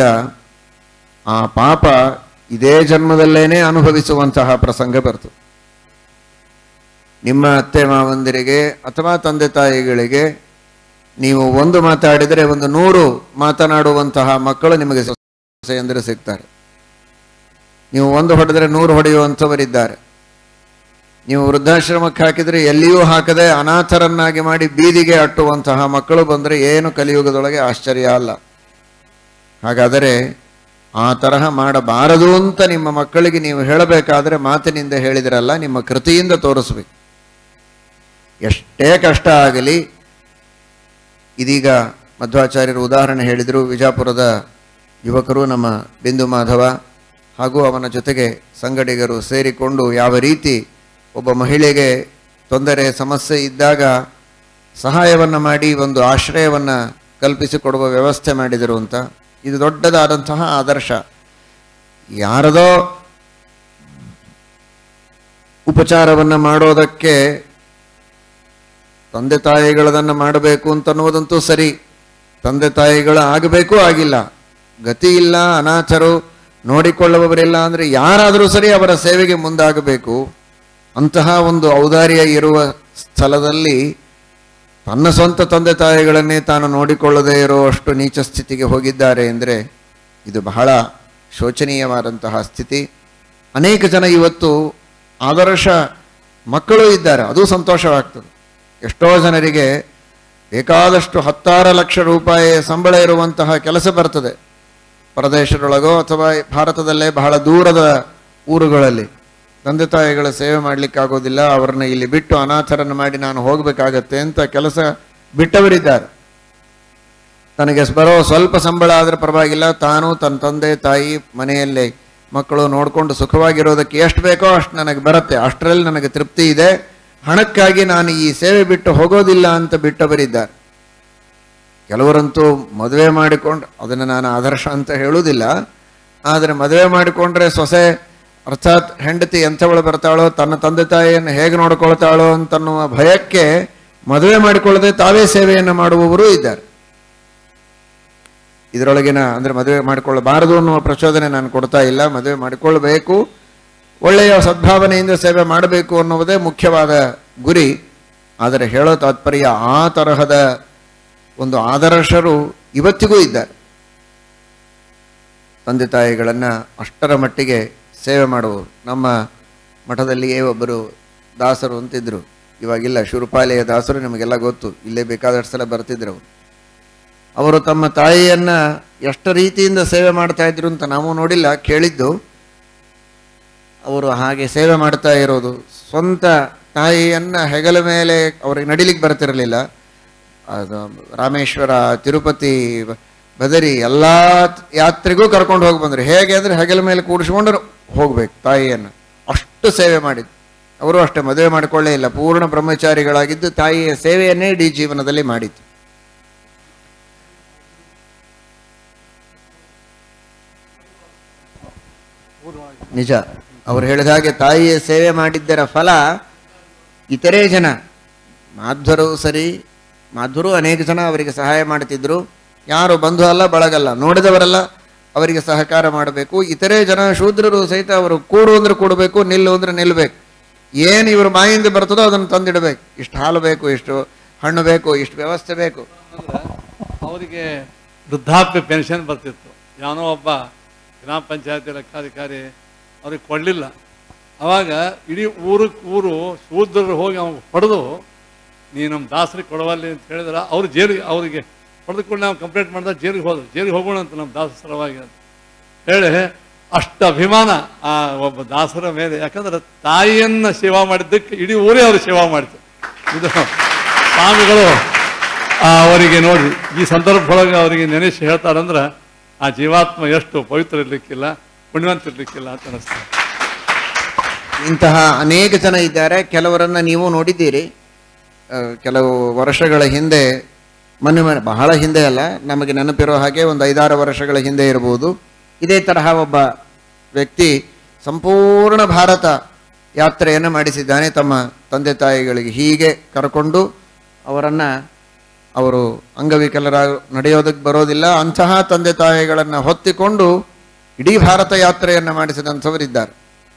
ಆ ಪಾಪ ಇದೇ ಜನ್ಮದಲ್ಲೇನೆ ಅನುಭವಿಸುವಂತಹ ಪ್ರಸಂಗ ಬರ್ತು ನಿಮ್ಮ ಅತ್ತೆ ಮಾವಂದಿರಿಗೆ ಅಥವಾ ತಂದೆ ತಾಯಿಗಳಿಗೆ ನೀವು ಒಂದು ಮಾತಾಡಿದರೆ ಒಂದು ನೂರು ಮಾತನಾಡುವಂತಹ ಮಕ್ಕಳು ನಿಮಗೆ ಸೊಸೆಯಂದರೆ ಸಿಗ್ತಾರೆ ನೀವು ಒಂದು ಹೊಡೆದರೆ ನೂರು ಹೊಡೆಯುವಂಥವರಿದ್ದಾರೆ ನೀವು ವೃದ್ಧಾಶ್ರಮಕ್ಕೆ ಹಾಕಿದರೆ ಎಲ್ಲಿಯೂ ಹಾಕದೆ ಅನಾಥರನ್ನಾಗಿ ಮಾಡಿ ಬೀದಿಗೆ ಅಟ್ಟುವಂತಹ ಮಕ್ಕಳು ಬಂದರೆ ಏನು ಕಲಿಯುಗದೊಳಗೆ ಆಶ್ಚರ್ಯ ಅಲ್ಲ ಹಾಗಾದರೆ ಆ ತರಹ ಮಾಡಬಾರದು ಅಂತ ನಿಮ್ಮ ಮಕ್ಕಳಿಗೆ ನೀವು ಹೇಳಬೇಕಾದ್ರೆ ಮಾತಿನಿಂದ ಹೇಳಿದಿರಲ್ಲ ನಿಮ್ಮ ಕೃತಿಯಿಂದ ತೋರಿಸ್ಬೇಕು ಎಷ್ಟೇ ಕಷ್ಟ ಆಗಲಿ ಇದೀಗ ಮಧ್ವಾಚಾರ್ಯರು ಉದಾಹರಣೆ ಹೇಳಿದರು ವಿಜಾಪುರದ ಯುವಕರು ನಮ್ಮ ಬಿಂದು ಮಾಧವ ಹಾಗೂ ಅವನ ಜೊತೆಗೆ ಸಂಗಡಿಗರು ಸೇರಿಕೊಂಡು ಯಾವ ರೀತಿ ಒಬ್ಬ ಮಹಿಳೆಗೆ ತೊಂದರೆ ಸಮಸ್ಯೆ ಇದ್ದಾಗ ಸಹಾಯವನ್ನು ಮಾಡಿ ಒಂದು ಆಶ್ರಯವನ್ನು ಕಲ್ಪಿಸಿಕೊಡುವ ವ್ಯವಸ್ಥೆ ಮಾಡಿದರು ಅಂತ ಇದು ದೊಡ್ಡದಾದಂತಹ ಆದರ್ಶ ಯಾರದೋ ಉಪಚಾರವನ್ನು ಮಾಡೋದಕ್ಕೆ ತಂದೆ ತಾಯಿಗಳದನ್ನು ಮಾಡಬೇಕು ಅಂತನ್ನುವುದಂತೂ ಸರಿ ತಂದೆ ತಾಯಿಗಳು ಆಗಬೇಕು ಆಗಿಲ್ಲ ಗತಿ ಇಲ್ಲ ಅನಾಥರು ನೋಡಿಕೊಳ್ಳುವವರಿಲ್ಲ ಅಂದರೆ ಯಾರಾದರೂ ಸರಿ ಅವರ ಸೇವೆಗೆ ಮುಂದಾಗಬೇಕು ಅಂತಹ ಒಂದು ಔದಾರ್ಯ ಇರುವ ಸ್ಥಳದಲ್ಲಿ ತನ್ನ ಸ್ವಂತ ತಂದೆ ತಾಯಿಗಳನ್ನೇ ತಾನು ನೋಡಿಕೊಳ್ಳದೇ ಇರುವಷ್ಟು ನೀಚ ಸ್ಥಿತಿಗೆ ಹೋಗಿದ್ದಾರೆ ಅಂದರೆ ಇದು ಬಹಳ ಶೋಚನೀಯವಾದಂತಹ ಸ್ಥಿತಿ ಅನೇಕ ಜನ ಇವತ್ತು ಆದರ್ಶ ಮಕ್ಕಳು ಇದ್ದಾರೆ ಅದು ಸಂತೋಷವಾಗ್ತದೆ ಎಷ್ಟೋ ಜನರಿಗೆ ಬೇಕಾದಷ್ಟು ಹತ್ತಾರು ಲಕ್ಷ ರೂಪಾಯಿ ಸಂಬಳ ಇರುವಂತಹ ಕೆಲಸ ಬರ್ತದೆ ಪ್ರದೇಶದೊಳಗೋ ಅಥವಾ ಭಾರತದಲ್ಲೇ ಬಹಳ ದೂರದ ಊರುಗಳಲ್ಲಿ ತಂದೆ ತಾಯಿಗಳ ಸೇವೆ ಮಾಡಲಿಕ್ಕಾಗೋದಿಲ್ಲ ಅವರನ್ನ ಇಲ್ಲಿ ಬಿಟ್ಟು ಅನಾಥರನ್ನು ಮಾಡಿ ನಾನು ಹೋಗಬೇಕಾಗತ್ತೆ ಅಂತ ಕೆಲಸ ಬಿಟ್ಟವರಿದ್ದಾರೆ ತನಗೆ ಬರೋ ಸ್ವಲ್ಪ ಸಂಬಳ ಆದರೆ ಪರವಾಗಿಲ್ಲ ತಾನು ತನ್ನ ತಂದೆ ತಾಯಿ ಮನೆಯಲ್ಲೇ ಮಕ್ಕಳು ನೋಡಿಕೊಂಡು ಸುಖವಾಗಿರೋದಕ್ಕೆ ಎಷ್ಟು ಬೇಕೋ ಅಷ್ಟು ನನಗೆ ಬರುತ್ತೆ ಅಷ್ಟರಲ್ಲಿ ನನಗೆ ತೃಪ್ತಿ ಇದೆ ಹಣಕ್ಕಾಗಿ ನಾನು ಈ ಸೇವೆ ಬಿಟ್ಟು ಹೋಗೋದಿಲ್ಲ ಅಂತ ಬಿಟ್ಟವರಿದ್ದಾರೆ ಕೆಲವರಂತೂ ಮದುವೆ ಮಾಡಿಕೊಂಡು ಅದನ್ನು ನಾನು ಆದರ್ಶ ಅಂತ ಹೇಳುವುದಿಲ್ಲ ಆದರೆ ಮದುವೆ ಮಾಡಿಕೊಂಡ್ರೆ ಸೊಸೆ ಅರ್ಥಾತ್ ಹೆಂಡತಿ ಎಂಥವಳು ಬರ್ತಾಳೋ ತನ್ನ ತಂದೆ ತಾಯಿಯನ್ನು ಹೇಗೆ ನೋಡ್ಕೊಳ್ತಾಳೋ ಅಂತನ್ನುವ ಭಯಕ್ಕೆ ಮದುವೆ ಮಾಡಿಕೊಳ್ಳದೆ ತಾವೇ ಸೇವೆಯನ್ನು ಮಾಡುವವರು ಇದ್ದಾರೆ ಇದರೊಳಗಿನ ಅಂದರೆ ಮದುವೆ ಮಾಡಿಕೊಳ್ಳಬಾರದು ಅನ್ನುವ ಪ್ರಚೋದನೆ ನಾನು ಕೊಡ್ತಾ ಇಲ್ಲ ಮದುವೆ ಮಾಡಿಕೊಳ್ಳಬೇಕು ಒಳ್ಳೆಯ ಸದ್ಭಾವನೆಯಿಂದ ಸೇವೆ ಮಾಡಬೇಕು ಅನ್ನುವುದೇ ಮುಖ್ಯವಾದ ಗುರಿ ಆದರೆ ಹೇಳೋ ತಾತ್ಪರ್ಯ ಆ ತರಹದ ಒಂದು ಆದರ್ಶರು ಇವತ್ತಿಗೂ ಇದ್ದಾರೆ ತಂದೆ ತಾಯಿಗಳನ್ನು ಅಷ್ಟರ ಮಟ್ಟಿಗೆ ಸೇವೆ ಮಾಡುವವರು ನಮ್ಮ ಮಠದಲ್ಲಿಯೇ ಒಬ್ಬರು ದಾಸರು ಅಂತಿದ್ರು ಇವಾಗಿಲ್ಲ ಶುರುಪಾಲೆಯ ದಾಸರು ನಿಮಗೆಲ್ಲ ಗೊತ್ತು ಇಲ್ಲೇ ಬೇಕಾದಷ್ಟು ಸಲ ಬರ್ತಿದ್ರು ಅವರು ಅವರು ತಮ್ಮ ತಾಯಿಯನ್ನ ಎಷ್ಟು ರೀತಿಯಿಂದ ಸೇವೆ ಮಾಡ್ತಾ ಇದ್ರು ಅಂತ ನಾವು ನೋಡಿಲ್ಲ ಕೇಳಿದ್ದು ಅವರು ಹಾಗೆ ಸೇವೆ ಮಾಡ್ತಾ ಇರೋದು ಸ್ವಂತ ತಾಯಿಯನ್ನ ಹೆಗಲ ಮೇಲೆ ಅವ್ರಿಗೆ ನಡಿಲಿಕ್ಕೆ ಬರ್ತಿರಲಿಲ್ಲ ಅದು ರಾಮೇಶ್ವರ ತಿರುಪತಿ ಬದರಿ ಎಲ್ಲ ಯಾತ್ರೆಗೂ ಕರ್ಕೊಂಡು ಹೋಗಿ ಬಂದರು ಹೇಗೆ ಅಂದರೆ ಹೆಗಲ ಮೇಲೆ ಕೂಡಿಸ್ಕೊಂಡು ಹೋಗ್ಬೇಕು ತಾಯಿಯನ್ನು ಅಷ್ಟು ಸೇವೆ ಮಾಡಿದ್ದು ಅವರು ಅಷ್ಟೇ ಮದುವೆ ಮಾಡಿಕೊಳ್ಳೇ ಇಲ್ಲ ಪೂರ್ಣ ಬ್ರಹ್ಮಚಾರಿಗಳಾಗಿದ್ದು ತಾಯಿಯ ಸೇವೆಯನ್ನೇ ಇಡೀ ಜೀವನದಲ್ಲಿ ಮಾಡಿದ್ದು ನಿಜ ಅವರು ಹೇಳಿದ ಹಾಗೆ ತಾಯಿಯ ಸೇವೆ ಮಾಡಿದ್ದರ ಫಲ ಇತರೆ ಜನ ಮಾಧ್ವರು ಸರಿ ಮಾಧ್ವರು ಅನೇಕ ಜನ ಅವರಿಗೆ ಸಹಾಯ ಮಾಡ್ತಿದ್ರು ಯಾರು ಬಂಧು ಅಲ್ಲ ಬಳಗಲ್ಲ ನೋಡಿದವರೆಲ್ಲ ಅವರಿಗೆ ಸಹಕಾರ ಮಾಡಬೇಕು ಇತರೆ ಜನ ಶೂದ್ರರು ಸಹಿತ ಅವರು ಕೂಡು ಅಂದ್ರೆ ಕೂಡಬೇಕು ನಿಲ್ಲು ಅಂದ್ರೆ ನಿಲ್ಲಬೇಕು ಏನು ಇವ್ರ ಬಾಯಿಂದ ಬರ್ತದೋ ಅದನ್ನು ತಂದಿಡಬೇಕು ಇಷ್ಟು ಹಾಲು ಬೇಕು ಇಷ್ಟು ಹಣ್ಣು ಬೇಕು ಇಷ್ಟು ವ್ಯವಸ್ಥೆ ಬೇಕು ಅವರಿಗೆ ವೃದ್ಧಾಪ್ಯ ಪೆನ್ಷನ್ ಬರ್ತಿತ್ತು ಯಾವನೋ ಒಬ್ಬ ಗ್ರಾಮ ಪಂಚಾಯತಿ ಲೆಕ್ಕಾಧಿಕಾರಿ ಅವ್ರಿಗೆ ಕೊಡಲಿಲ್ಲ ಅವಾಗ ಇಡೀ ಊರಕ್ಕೆ ಊರು ಶೂದ್ರರು ಹೋಗಿ ಅವ್ನು ಹೊಡೆದು ನೀ ನಮ್ಮ ದಾಸರಿಗೆ ಕೊಡವಲ್ಲಿ ಅಂತ ಹೇಳಿದ್ರೆ ಅವ್ರು ಜೈಲಿಗೆ ಅವರಿಗೆ ಹೊಡೆದುಕೊಂಡು ನಾವು ಕಂಪ್ಲೇಂಟ್ ಮಾಡಿದಾಗ ಜೈಲಿಗೆ ಹೋದ್ರು ಜೈಲಿಗೆ ಹೋಗೋಣ ಅಂತ ನಮ್ಮ ದಾಸ ಸಲುವಾಗಿ ಅಂತ ಹೇಳಿ ಅಷ್ಟು ಅಭಿಮಾನ ಆ ಒಬ್ಬ ದಾಸರ ಮೇಲೆ ಯಾಕಂದ್ರೆ ತಾಯಿಯನ್ನ ಸೇವಾ ಮಾಡಿದ್ದಕ್ಕೆ ಇಡೀ ಊರೇ ಅವರು ಸೇವಾ ಮಾಡಿತು ಇದು ಸ್ವಾಮಿಗಳು ಆ ಅವರಿಗೆ ನೋಡಿ ಈ ಸಂದರ್ಭದೊಳಗೆ ಅವರಿಗೆ ನೆನೆಸಿ ಹೇಳ್ತಾರಂದ್ರೆ ಆ ಜೀವಾತ್ಮ ಎಷ್ಟು ಪವಿತ್ರ ಇರ್ಲಿಕ್ಕಿಲ್ಲ ಪುಣ್ಯವಂತ ಇರ್ಲಿಕ್ಕಿಲ್ಲ ಅಂತ ಅನಿಸ್ತದೆ ಇಂತಹ ಅನೇಕ ಜನ ಇದ್ದಾರೆ ಕೆಲವರನ್ನ ನೀವು ನೋಡಿದ್ದೀರಿ ಆ, ಕೆಲವು ವರ್ಷಗಳ ಹಿಂದೆ ಮೊನ್ನೆ ಮೊನ್ನೆ ಬಹಳ ಹಿಂದೆ ಅಲ್ಲ ನಮಗೆ ನೆನಪಿರೋ ಹಾಗೆ ಒಂದು ಐದಾರು ವರ್ಷಗಳ ಹಿಂದೆ ಇರಬಹುದು ಇದೇ ತರಹ ಒಬ್ಬ ವ್ಯಕ್ತಿ ಸಂಪೂರ್ಣ ಭಾರತ ಯಾತ್ರೆಯನ್ನು ಮಾಡಿಸಿದ್ದಾನೆ ತಮ್ಮ ತಂದೆ ತಾಯಿಗಳಿಗೆ ಹೀಗೆ ಕರ್ಕೊಂಡು ಅವರನ್ನು ಅವರು ಅಂಗವಿಕಲರ ನಡೆಯೋದಕ್ಕೆ ಬರೋದಿಲ್ಲ ಅಂತಹ ತಂದೆ ತಾಯಿಗಳನ್ನು ಹೊತ್ತಿಕೊಂಡು ಇಡೀ ಭಾರತ ಯಾತ್ರೆಯನ್ನು ಮಾಡಿಸಿದಂಥವರಿದ್ದಾರೆ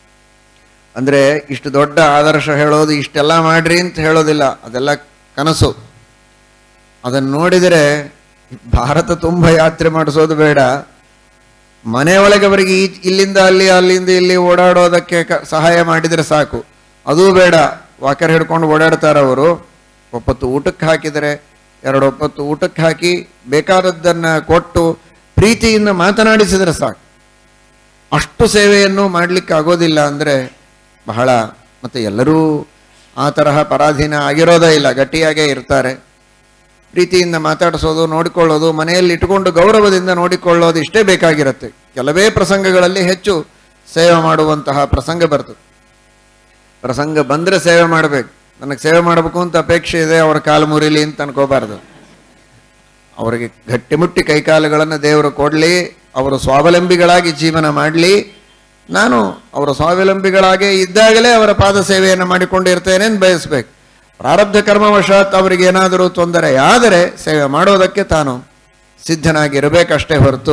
ಅಂದರೆ ಇಷ್ಟು ದೊಡ್ಡ ಆದರ್ಶ ಹೇಳೋದು ಇಷ್ಟೆಲ್ಲ ಮಾಡ್ರಿ ಅಂತ ಹೇಳೋದಿಲ್ಲ ಅದೆಲ್ಲ ಕನಸು ಅದನ್ನು ನೋಡಿದರೆ ಭಾರತ ತುಂಬ ಯಾತ್ರೆ ಮಾಡಿಸೋದು ಬೇಡ ಮನೆಯೊಳಗೆ ಅವರಿಗೆ ಈ ಇಲ್ಲಿಂದ ಅಲ್ಲಿ ಅಲ್ಲಿಂದ ಇಲ್ಲಿ ಓಡಾಡೋದಕ್ಕೆ ಕ- ಸಹಾಯ ಮಾಡಿದರೆ ಸಾಕು ಅದೂ ಬೇಡ ವಾಕರ್ ಹಿಡ್ಕೊಂಡು ಓಡಾಡ್ತಾರೆ ಅವರು ಒಪ್ಪತ್ತು ಊಟಕ್ಕೆ ಹಾಕಿದರೆ ಎರಡು ಒಪ್ಪತ್ತು ಊಟಕ್ಕೆ ಹಾಕಿ ಬೇಕಾದದ್ದನ್ನು ಕೊಟ್ಟು ಪ್ರೀತಿಯಿಂದ ಮಾತನಾಡಿಸಿದರೆ ಸಾಕು ಅಷ್ಟು ಸೇವೆಯನ್ನು ಮಾಡಲಿಕ್ಕೆ ಆಗೋದಿಲ್ಲ ಅಂದರೆ ಬಹಳ ಮತ್ತು ಎಲ್ಲರೂ ಆ ತರಹ ಪರಾಧೀನ ಆಗಿರೋದೇ ಇಲ್ಲ ಗಟ್ಟಿಯಾಗೇ ಇರ್ತಾರೆ ಪ್ರೀತಿಯಿಂದ ಮಾತಾಡಿಸೋದು ನೋಡಿಕೊಳ್ಳೋದು ಮನೆಯಲ್ಲಿ ಇಟ್ಟುಕೊಂಡು ಗೌರವದಿಂದ ನೋಡಿಕೊಳ್ಳೋದು ಇಷ್ಟೇ ಬೇಕಾಗಿರುತ್ತೆ ಕೆಲವೇ ಪ್ರಸಂಗಗಳಲ್ಲಿ ಹೆಚ್ಚು ಸೇವೆ ಮಾಡುವಂತಹ ಪ್ರಸಂಗ ಬರ್ತದೆ ಪ್ರಸಂಗ ಬಂದರೆ ಸೇವೆ ಮಾಡಬೇಕು ನನಗೆ ಸೇವೆ ಮಾಡಬೇಕು ಅಂತ ಅಪೇಕ್ಷೆ ಇದೆ ಅವರ ಕಾಲು ಮುರಿಲಿ ಅಂತ ಅನ್ಕೋಬಾರ್ದು ಅವರಿಗೆ ಗಟ್ಟಿಮುಟ್ಟಿ ಕೈಕಾಲುಗಳನ್ನು ದೇವರು ಕೊಡಲಿ ಅವರು ಸ್ವಾವಲಂಬಿಗಳಾಗಿ ಜೀವನ ಮಾಡಲಿ ನಾನು ಅವರ ಸ್ವಾವಲಂಬಿಗಳಾಗೇ ಇದ್ದಾಗಲೇ ಅವರ ಪಾದ ಸೇವೆಯನ್ನು ಮಾಡಿಕೊಂಡಿರ್ತೇನೆ ಅಂತ ಬಯಸ್ಬೇಕು ಪ್ರಾರಬ್ಧ ಕರ್ಮವಶಾತ್ ಅವರಿಗೆ ಏನಾದರೂ ತೊಂದರೆ ಆದರೆ ಸೇವೆ ಮಾಡೋದಕ್ಕೆ ತಾನು ಸಿದ್ಧನಾಗಿರಬೇಕಷ್ಟೇ ಹೊರತು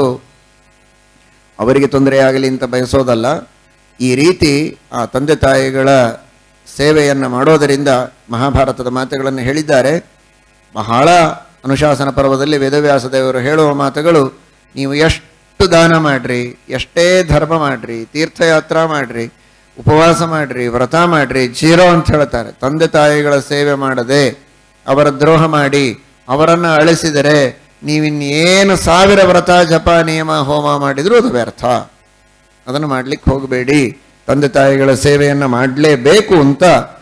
ಅವರಿಗೆ ತೊಂದರೆಯಾಗಲಿ ಅಂತ ಬಯಸೋದಲ್ಲ ಈ ರೀತಿ ಆ ತಂದೆ ತಾಯಿಗಳ ಸೇವೆಯನ್ನು ಮಾಡೋದರಿಂದ ಮಹಾಭಾರತದ ಮಾತುಗಳನ್ನು ಹೇಳಿದ್ದಾರೆ ಬಹಳ ಅನುಶಾಸನ ಪರ್ವದಲ್ಲಿ ವೇದವ್ಯಾಸ ದೇವರು ಹೇಳುವ ಮಾತುಗಳು ನೀವು ಎಷ್ಟು ದಾನ ಮಾಡ್ರಿ ಎಷ್ಟೇ ಧರ್ಮ ಮಾಡ್ರಿ ತೀರ್ಥಯಾತ್ರಾ ಮಾಡ್ರಿ ಉಪವಾಸ ಮಾಡ್ರಿ ವ್ರತ ಮಾಡ್ರಿ ಜೀರೋ ಅಂತ ಹೇಳ್ತಾರೆ ತಂದೆ ತಾಯಿಗಳ ಸೇವೆ ಮಾಡದೆ ಅವರ ದ್ರೋಹ ಮಾಡಿ ಅವರನ್ನು ಅಳಿಸಿದರೆ ನೀವಿನ್ನೇನು ಸಾವಿರ ವ್ರತ ಜಪ ನಿಯಮ ಹೋಮ ಮಾಡಿದರೂ ಅದು ವ್ಯರ್ಥ ಅದನ್ನು ಮಾಡ್ಲಿಕ್ಕೆ ಹೋಗಬೇಡಿ ತಂದೆ ತಾಯಿಗಳ ಸೇವೆಯನ್ನು ಮಾಡಲೇಬೇಕು ಅಂತ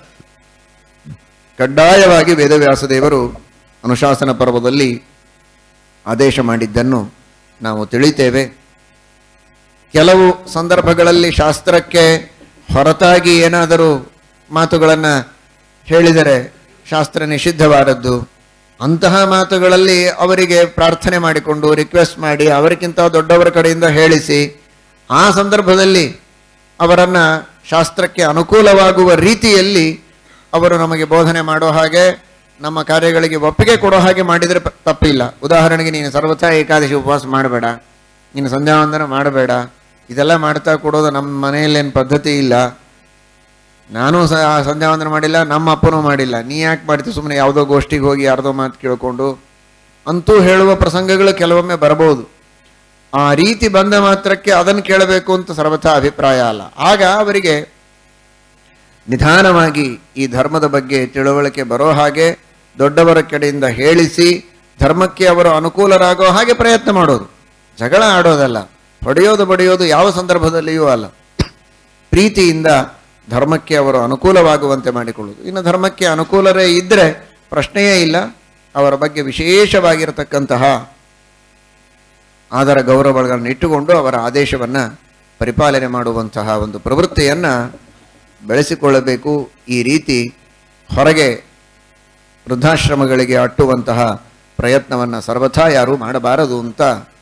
ಕಡ್ಡಾಯವಾಗಿ ವೇದವ್ಯಾಸ ದೇವರು ಅನುಶಾಸನ ಪರ್ವದಲ್ಲಿ ಆದೇಶ ಮಾಡಿದ್ದನ್ನು ನಾವು ತಿಳಿತೇವೆ ಕೆಲವು ಸಂದರ್ಭಗಳಲ್ಲಿ ಶಾಸ್ತ್ರಕ್ಕೆ ಹೊರತಾಗಿ ಏನಾದರೂ ಮಾತುಗಳನ್ನು ಹೇಳಿದರೆ ಶಾಸ್ತ್ರ ನಿಷಿದ್ಧವಾದದ್ದು ಅಂತಹ ಮಾತುಗಳಲ್ಲಿ ಅವರಿಗೆ ಪ್ರಾರ್ಥನೆ ಮಾಡಿಕೊಂಡು ರಿಕ್ವೆಸ್ಟ್ ಮಾಡಿ ಅವರಿಗಿಂತ ದೊಡ್ಡವರ ಕಡೆಯಿಂದ ಹೇಳಿಸಿ ಆ ಸಂದರ್ಭದಲ್ಲಿ ಅವರನ್ನು ಶಾಸ್ತ್ರಕ್ಕೆ ಅನುಕೂಲವಾಗುವ ರೀತಿಯಲ್ಲಿ ಅವರು ನಮಗೆ ಬೋಧನೆ ಮಾಡೋ ಹಾಗೆ ನಮ್ಮ ಕಾರ್ಯಗಳಿಗೆ ಒಪ್ಪಿಗೆ ಕೊಡೋ ಹಾಗೆ ಮಾಡಿದರೆ ಪ- ತಪ್ಪಿಲ್ಲ ಉದಾಹರಣೆಗೆ ನೀನು ಸರ್ವಥಾ ಏಕಾದಶಿ ಉಪವಾಸ ಮಾಡಬೇಡ ನೀನು ಸಂಧ್ಯಾವಂದನ ಮಾಡಬೇಡ ಇದೆಲ್ಲ ಮಾಡ್ತಾ ಕೊಡೋದು ನಮ್ಮ ಮನೆಯಲ್ಲೇನು ಪದ್ಧತಿ ಇಲ್ಲ ನಾನು ಸ ಸಂಧ್ಯಾವಂದನ ಮಾಡಿಲ್ಲ ನಮ್ಮ ಅಪ್ಪನೂ ಮಾಡಿಲ್ಲ ನೀ ಯಾಕೆ ಮಾಡ್ತೀವಿ ಸುಮ್ಮನೆ ಯಾವುದೋ ಗೋಷ್ಠಿಗೆ ಹೋಗಿ ಯಾರ್ದೋ ಮಾತು ಕೇಳಿಕೊಂಡು ಅಂತೂ ಹೇಳುವ ಪ್ರಸಂಗಗಳು ಕೆಲವೊಮ್ಮೆ ಬರಬಹುದು ಆ ರೀತಿ ಬಂದ ಮಾತ್ರಕ್ಕೆ ಅದನ್ನು ಕೇಳಬೇಕು ಅಂತ ಸರ್ವಥಾ ಅಭಿಪ್ರಾಯ ಅಲ್ಲ ಆಗ ಅವರಿಗೆ ನಿಧಾನವಾಗಿ ಈ ಧರ್ಮದ ಬಗ್ಗೆ ತಿಳುವಳಿಕೆ ಬರೋ ಹಾಗೆ ದೊಡ್ಡವರ ಕಡೆಯಿಂದ ಹೇಳಿಸಿ ಧರ್ಮಕ್ಕೆ ಅವರು ಅನುಕೂಲರಾಗೋ ಹಾಗೆ ಪ್ರಯತ್ನ ಮಾಡೋದು ಜಗಳ ಆಡೋದಲ್ಲ ಹೊಡೆಯೋದು ಬಡಿಯೋದು ಯಾವ ಸಂದರ್ಭದಲ್ಲಿಯೂ ಅಲ್ಲ ಪ್ರೀತಿಯಿಂದ ಧರ್ಮಕ್ಕೆ ಅವರು ಅನುಕೂಲವಾಗುವಂತೆ ಮಾಡಿಕೊಳ್ಳುವುದು ಇನ್ನು ಧರ್ಮಕ್ಕೆ ಅನುಕೂಲರೇ ಇದ್ದರೆ ಪ್ರಶ್ನೆಯೇ ಇಲ್ಲ ಅವರ ಬಗ್ಗೆ ವಿಶೇಷವಾಗಿರತಕ್ಕಂತಹ ಆದರ ಗೌರವಗಳನ್ನು ಇಟ್ಟುಕೊಂಡು ಅವರ ಆದೇಶವನ್ನು ಪರಿಪಾಲನೆ ಮಾಡುವಂತಹ ಒಂದು ಪ್ರವೃತ್ತಿಯನ್ನು ಬೆಳೆಸಿಕೊಳ್ಳಬೇಕು ಈ ರೀತಿ ಹೊರಗೆ ವೃದ್ಧಾಶ್ರಮಗಳಿಗೆ ಅಟ್ಟುವಂತಹ ಪ್ರಯತ್ನವನ್ನು ಸರ್ವಥಾ ಯಾರೂ ಮಾಡಬಾರದು ಅಂತ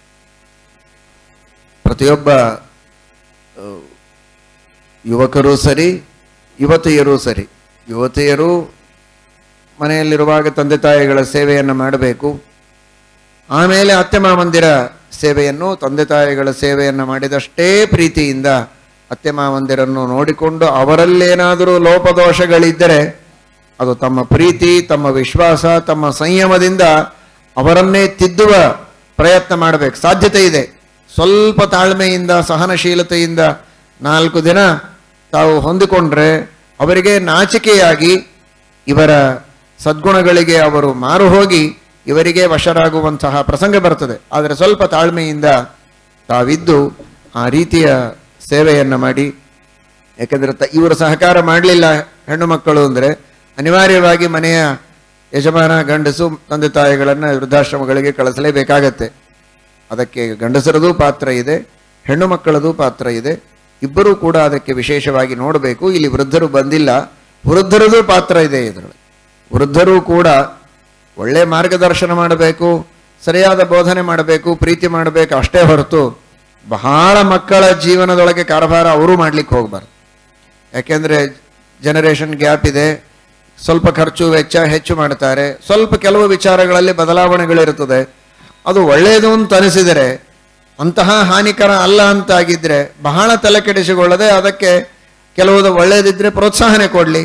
ಪ್ರತಿಯೊಬ್ಬ ಆ, ಯುವಕರೂ ಸರಿ ಯುವತಿಯರೂ ಸರಿ ಯುವತಿಯರು ಮನೆಯಲ್ಲಿರುವಾಗ ತಂದೆ ತಾಯಿಗಳ ಸೇವೆಯನ್ನು ಮಾಡಬೇಕು ಆಮೇಲೆ ಅತ್ತೆ ಮಾವಂದಿರ ಸೇವೆಯನ್ನು ತಂದೆ ತಾಯಿಗಳ ಸೇವೆಯನ್ನು ಮಾಡಿದಷ್ಟೇ ಪ್ರೀತಿಯಿಂದ ಅತ್ತೆ ಮಾವಂದಿರನ್ನು ನೋಡಿಕೊಂಡು ಅವರಲ್ಲೇನಾದರೂ ಲೋಪದೋಷಗಳಿದ್ದರೆ ಅದು ತಮ್ಮ ಪ್ರೀತಿ ತಮ್ಮ ವಿಶ್ವಾಸ ತಮ್ಮ ಸಂಯಮದಿಂದ ಅವರನ್ನೇ ತಿದ್ದುವ ಪ್ರಯತ್ನ ಮಾಡಬೇಕು ಸಾಧ್ಯತೆ ಇದೆ ಸ್ವಲ್ಪ ತಾಳ್ಮೆಯಿಂದ ಸಹನಶೀಲತೆಯಿಂದ ನಾಲ್ಕು ದಿನ ತಾವು ಹೊಂದಿಕೊಂಡ್ರೆ ಅವರಿಗೆ ನಾಚಿಕೆಯಾಗಿ ಇವರ ಸದ್ಗುಣಗಳಿಗೆ ಅವರು ಮಾರು ಹೋಗಿ ಇವರಿಗೆ ವಶರಾಗುವಂತಹ ಪ್ರಸಂಗ ಬರ್ತದೆ ಆದರೆ ಸ್ವಲ್ಪ ತಾಳ್ಮೆಯಿಂದ ತಾವಿದ್ದು ಆ ರೀತಿಯ ಸೇವೆಯನ್ನು ಮಾಡಿ ಯಾಕೆಂದರೆ ತ ಇವರು ಸಹಕಾರ ಮಾಡಲಿಲ್ಲ ಹೆಣ್ಣು ಮಕ್ಕಳು ಅಂದರೆ ಅನಿವಾರ್ಯವಾಗಿ ಮನೆಯ ಯಜಮಾನ ಗಂಡಸು ತಂದೆ ತಾಯಿಗಳನ್ನು ವೃದ್ಧಾಶ್ರಮಗಳಿಗೆ ಕಳಿಸಲೇಬೇಕಾಗತ್ತೆ ಅದಕ್ಕೆ ಗಂಡಸರದು ಪಾತ್ರ ಇದೆ ಹೆಣ್ಣು ಮಕ್ಕಳದು ಪಾತ್ರ ಇದೆ ಇಬ್ಬರೂ ಕೂಡ ಅದಕ್ಕೆ ವಿಶೇಷವಾಗಿ ನೋಡಬೇಕು ಇಲ್ಲಿ ವೃದ್ಧರು ಬಂದಿಲ್ಲ ವೃದ್ಧರದು ಪಾತ್ರ ಇದೆ ಇದರಲ್ಲಿ ವೃದ್ಧರು ಕೂಡ ಒಳ್ಳೆ ಮಾರ್ಗದರ್ಶನ ಮಾಡಬೇಕು ಸರಿಯಾದ ಬೋಧನೆ ಮಾಡಬೇಕು ಪ್ರೀತಿ ಮಾಡಬೇಕು ಅಷ್ಟೇ ಹೊರತು ಬಹಳ ಮಕ್ಕಳ ಜೀವನದೊಳಗೆ ಕಾರಭಾರ ಅವರು ಮಾಡ್ಲಿಕ್ಕೆ ಹೋಗಬಾರ್ದು ಯಾಕೆಂದರೆ ಜನರೇಷನ್ ಗ್ಯಾಪ್ ಇದೆ ಸ್ವಲ್ಪ ಖರ್ಚು ವೆಚ್ಚ ಹೆಚ್ಚು ಮಾಡ್ತಾರೆ ಸ್ವಲ್ಪ ಕೆಲವು ವಿಚಾರಗಳಲ್ಲಿ ಬದಲಾವಣೆಗಳಿರುತ್ತದೆ ಅದು ಒಳ್ಳೆಯದು ಅಂತ ಅನಿಸಿದರೆ ಅಂತಹ ಹಾನಿಕರ ಅಲ್ಲ ಅಂತಾಗಿದ್ರೆ ಬಹಳ ತಲೆ ಕೆಡಿಸಿಕೊಳ್ಳದೆ ಅದಕ್ಕೆ ಕೆಲವುದು ಒಳ್ಳೆಯದಿದ್ರೆ ಪ್ರೋತ್ಸಾಹನೆ ಕೊಡಲಿ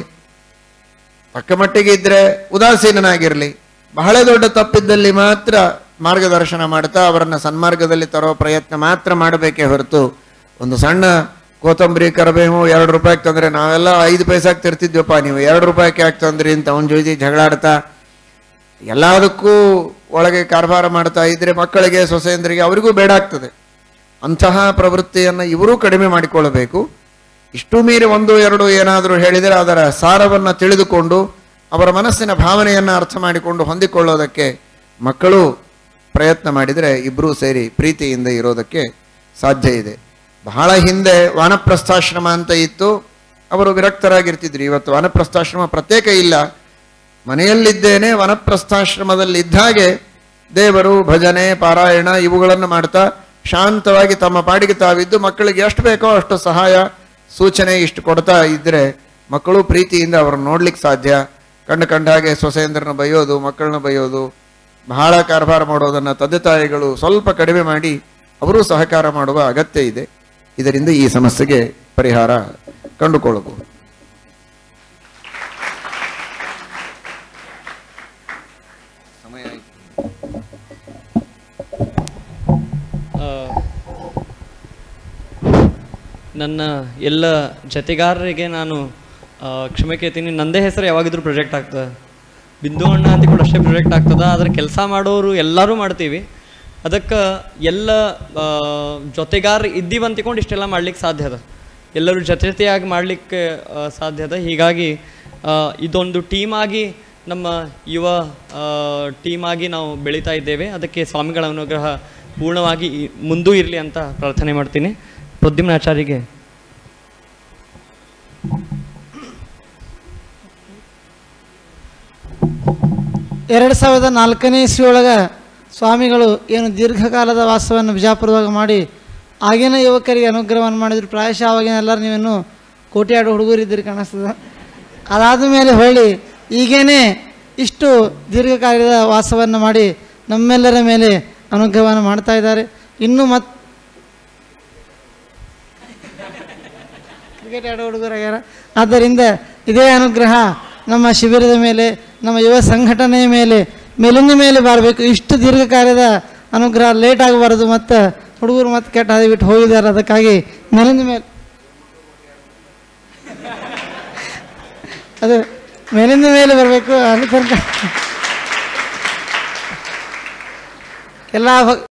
ತಕ್ಕ ಮಟ್ಟಿಗೆ ಇದ್ರೆ ಉದಾಸೀನನಾಗಿರಲಿ ಬಹಳ ದೊಡ್ಡ ತಪ್ಪಿದ್ದಲ್ಲಿ ಮಾತ್ರ ಮಾರ್ಗದರ್ಶನ ಮಾಡ್ತಾ ಅವರನ್ನು ಸನ್ಮಾರ್ಗದಲ್ಲಿ ತರೋ ಪ್ರಯತ್ನ ಮಾತ್ರ ಮಾಡಬೇಕೇ ಹೊರತು ಒಂದು ಸಣ್ಣ ಕೊತ್ತಂಬರಿ ಕರಿಬೇವು ಎರಡು ರೂಪಾಯಿಗೆ ತಂದ್ರೆ ನಾವೆಲ್ಲ ಐದು ಪೈಸಾಕ್ ತರ್ತಿದ್ವಪ್ಪ ನೀವು ಎರಡು ರೂಪಾಯಿಗೆ ಯಾಕೆ ತಂದ್ರಿ ಅಂತ ಅವನ ಜೊತೆ ಜಗಳಾಡ್ತಾ ಎಲ್ಲದಕ್ಕೂ ಒಳಗೆ ಕಾರ್ಭಾರ ಮಾಡ್ತಾ ಇದ್ರೆ ಮಕ್ಕಳಿಗೆ ಸೊಸೆಯಂದರಿಗೆ ಅವರಿಗೂ ಬೇಡ ಆಗ್ತದೆ ಅಂತಹ ಪ್ರವೃತ್ತಿಯನ್ನು ಇವರೂ ಕಡಿಮೆ ಮಾಡಿಕೊಳ್ಳಬೇಕು ಇಷ್ಟು ಮೀರಿ ಒಂದು ಎರಡು ಏನಾದರೂ ಹೇಳಿದರೆ ಅದರ ಸಾರವನ್ನು ತಿಳಿದುಕೊಂಡು ಅವರ ಮನಸ್ಸಿನ ಭಾವನೆಯನ್ನು ಅರ್ಥ ಮಾಡಿಕೊಂಡು ಹೊಂದಿಕೊಳ್ಳೋದಕ್ಕೆ ಮಕ್ಕಳು ಪ್ರಯತ್ನ ಮಾಡಿದರೆ ಇಬ್ಬರೂ ಸೇರಿ ಪ್ರೀತಿಯಿಂದ ಇರೋದಕ್ಕೆ ಸಾಧ್ಯ ಇದೆ ಬಹಳ ಹಿಂದೆ ವಾನಪ್ರಸ್ಥಾಶ್ರಮ ಅಂತ ಇತ್ತು ಅವರು ವಿರಕ್ತರಾಗಿರ್ತಿದ್ರು ಇವತ್ತು ವಾನಪ್ರಸ್ಥಾಶ್ರಮ ಪ್ರತ್ಯೇಕ ಇಲ್ಲ ಮನೆಯಲ್ಲಿದ್ದೇನೆ ವನಪ್ರಸ್ಥಾಶ್ರಮದಲ್ಲಿ ಇದ್ದಾಗೆ ದೇವರು ಭಜನೆ ಪಾರಾಯಣ ಇವುಗಳನ್ನು ಮಾಡ್ತಾ ಶಾಂತವಾಗಿ ತಮ್ಮ ಪಾಡಿಗೆ ತಾವಿದ್ದು ಮಕ್ಕಳಿಗೆ ಎಷ್ಟು ಬೇಕೋ ಅಷ್ಟು ಸಹಾಯ ಸೂಚನೆ ಇಷ್ಟು ಕೊಡ್ತಾ ಇದ್ದರೆ ಮಕ್ಕಳು ಪ್ರೀತಿಯಿಂದ ಅವ್ರನ್ನ ನೋಡ್ಲಿಕ್ಕೆ ಸಾಧ್ಯ ಕಂಡು ಕಂಡ ಹಾಗೆ ಸೊಸೆಯಂದ್ರನ್ನ ಬೈಯೋದು ಮಕ್ಕಳನ್ನ ಬೈಯೋದು ಬಹಳ ಕಾರ್ಭಾರ ಮಾಡೋದನ್ನು ತಂದೆ ತಾಯಿಗಳು ಸ್ವಲ್ಪ ಕಡಿಮೆ ಮಾಡಿ ಅವರೂ ಸಹಕಾರ ಮಾಡುವ ಅಗತ್ಯ ಇದೆ ಇದರಿಂದ ಈ ಸಮಸ್ಯೆಗೆ ಪರಿಹಾರ ಕಂಡುಕೊಳ್ಳಬಹುದು ಆ, ನನ್ನ ಎಲ್ಲ ಜತೆಗಾರರಿಗೆ ನಾನು ಆ, ಕ್ಷಮೆ ಕೇಳ್ತೀನಿ ನಂದೇ ಹೆಸರು ಯಾವಾಗಿದ್ರೂ ಪ್ರೊಜೆಕ್ಟ್ ಆಗ್ತದೆ ಬಿಂದು ಅಣ್ಣ ಅಂತ ಕೂಡ ಅಷ್ಟೇ ಪ್ರೊಜೆಕ್ಟ್ ಆಗ್ತದೆ ಆದರೆ ಕೆಲಸ ಮಾಡೋರು ಎಲ್ಲರೂ ಮಾಡ್ತೀವಿ ಅದಕ್ಕೆ ಎಲ್ಲ ಆ, ಜೊತೆಗಾರ ಇದ್ದೀವಿ ಅಂತಿಕೊಂಡು ಇಷ್ಟೆಲ್ಲ ಮಾಡ್ಲಿಕ್ಕೆ ಸಾಧ್ಯ ಅದ ಎಲ್ಲರೂ ಜೊತೆ ಜೊತೆಯಾಗಿ ಮಾಡಲಿಕ್ಕೆ ಸಾಧ್ಯ ಅದ ಹೀಗಾಗಿ ಆ, ಇದೊಂದು ಟೀಮ್ ಆಗಿ ನಮ್ಮ ಯುವ ಟೀಮ್ ಆಗಿ ನಾವು ಬೆಳೀತಾ ಇದ್ದೇವೆ ಅದಕ್ಕೆ ಸ್ವಾಮಿಗಳ ಅನುಗ್ರಹ ಪೂರ್ಣವಾಗಿ ಈ- ಮುಂದೂ ಇರಲಿ ಅಂತ ಪ್ರಾರ್ಥನೆ ಮಾಡ್ತೀನಿ ಪ್ರದ್ಯುಮ್ನಾಚಾರಿಗೆ ಎರಡು ಸಾವಿರದ ನಾಲ್ಕನೇ ಇಸ್ವಿಯೊಳಗೆ ಸ್ವಾಮಿಗಳು ಏನು ದೀರ್ಘಕಾಲದ ವಾಸವನ್ನು ಬಿಜಾಪುರದಾಗ ಮಾಡಿ ಆಗಿನ ಯುವಕರಿಗೆ ಅನುಗ್ರಹವನ್ನು ಮಾಡಿದ್ರು ಪ್ರಾಯಶಃ ಆವಾಗಿನ ಎಲ್ಲರೂ ನೀವೇನು ಕೋಟ್ಯಾಡು ಹುಡುಗರಿದ್ದೀರಿ ಕಾಣಿಸ್ತದೆ ಅದಾದ ಮೇಲೆ ಹೊಳ್ಳಿ ಈಗೇನೆ ಇಷ್ಟು ದೀರ್ಘಕಾಲದ ವಾಸವನ್ನು ಮಾಡಿ ನಮ್ಮೆಲ್ಲರ ಮೇಲೆ ಅನುಗ್ರಹವನ್ನು ಮಾಡ್ತಾ ಇದ್ದಾರೆ ಇನ್ನು ಮತ್ ಕ್ರಿಕೆಟ್ ಆಡೋ ಹುಡುಗರಾಗ್ಯಾರ ಆದ್ದರಿಂದ ಇದೇ ಅನುಗ್ರಹ ನಮ್ಮ ಶಿಬಿರದ ಮೇಲೆ ನಮ್ಮ ಯುವ ಸಂಘಟನೆಯ ಮೇಲೆ ಮೇಲಿನ ಮೇಲೆ ಬರಬೇಕು ಇಷ್ಟು ದೀರ್ಘಕಾಲದ ಅನುಗ್ರಹ ಲೇಟ್ ಆಗಬಾರ್ದು ಮತ್ತು ಹುಡುಗರು ಮತ್ತೆ ಕೆಟ್ಟ ಹಾದಿ ಬಿಟ್ಟು ಹೋಗಿದ್ದಾರೆ ಅದಕ್ಕಾಗಿ ಮೇಲಿನ ಮೇಲೆ ಅದು ಮೇಲಿಂದ ಮೇಲೆ ಬರಬೇಕು ಅಲ್ಲಿ ತನಕ ಎಲ್ಲ ಭಕ್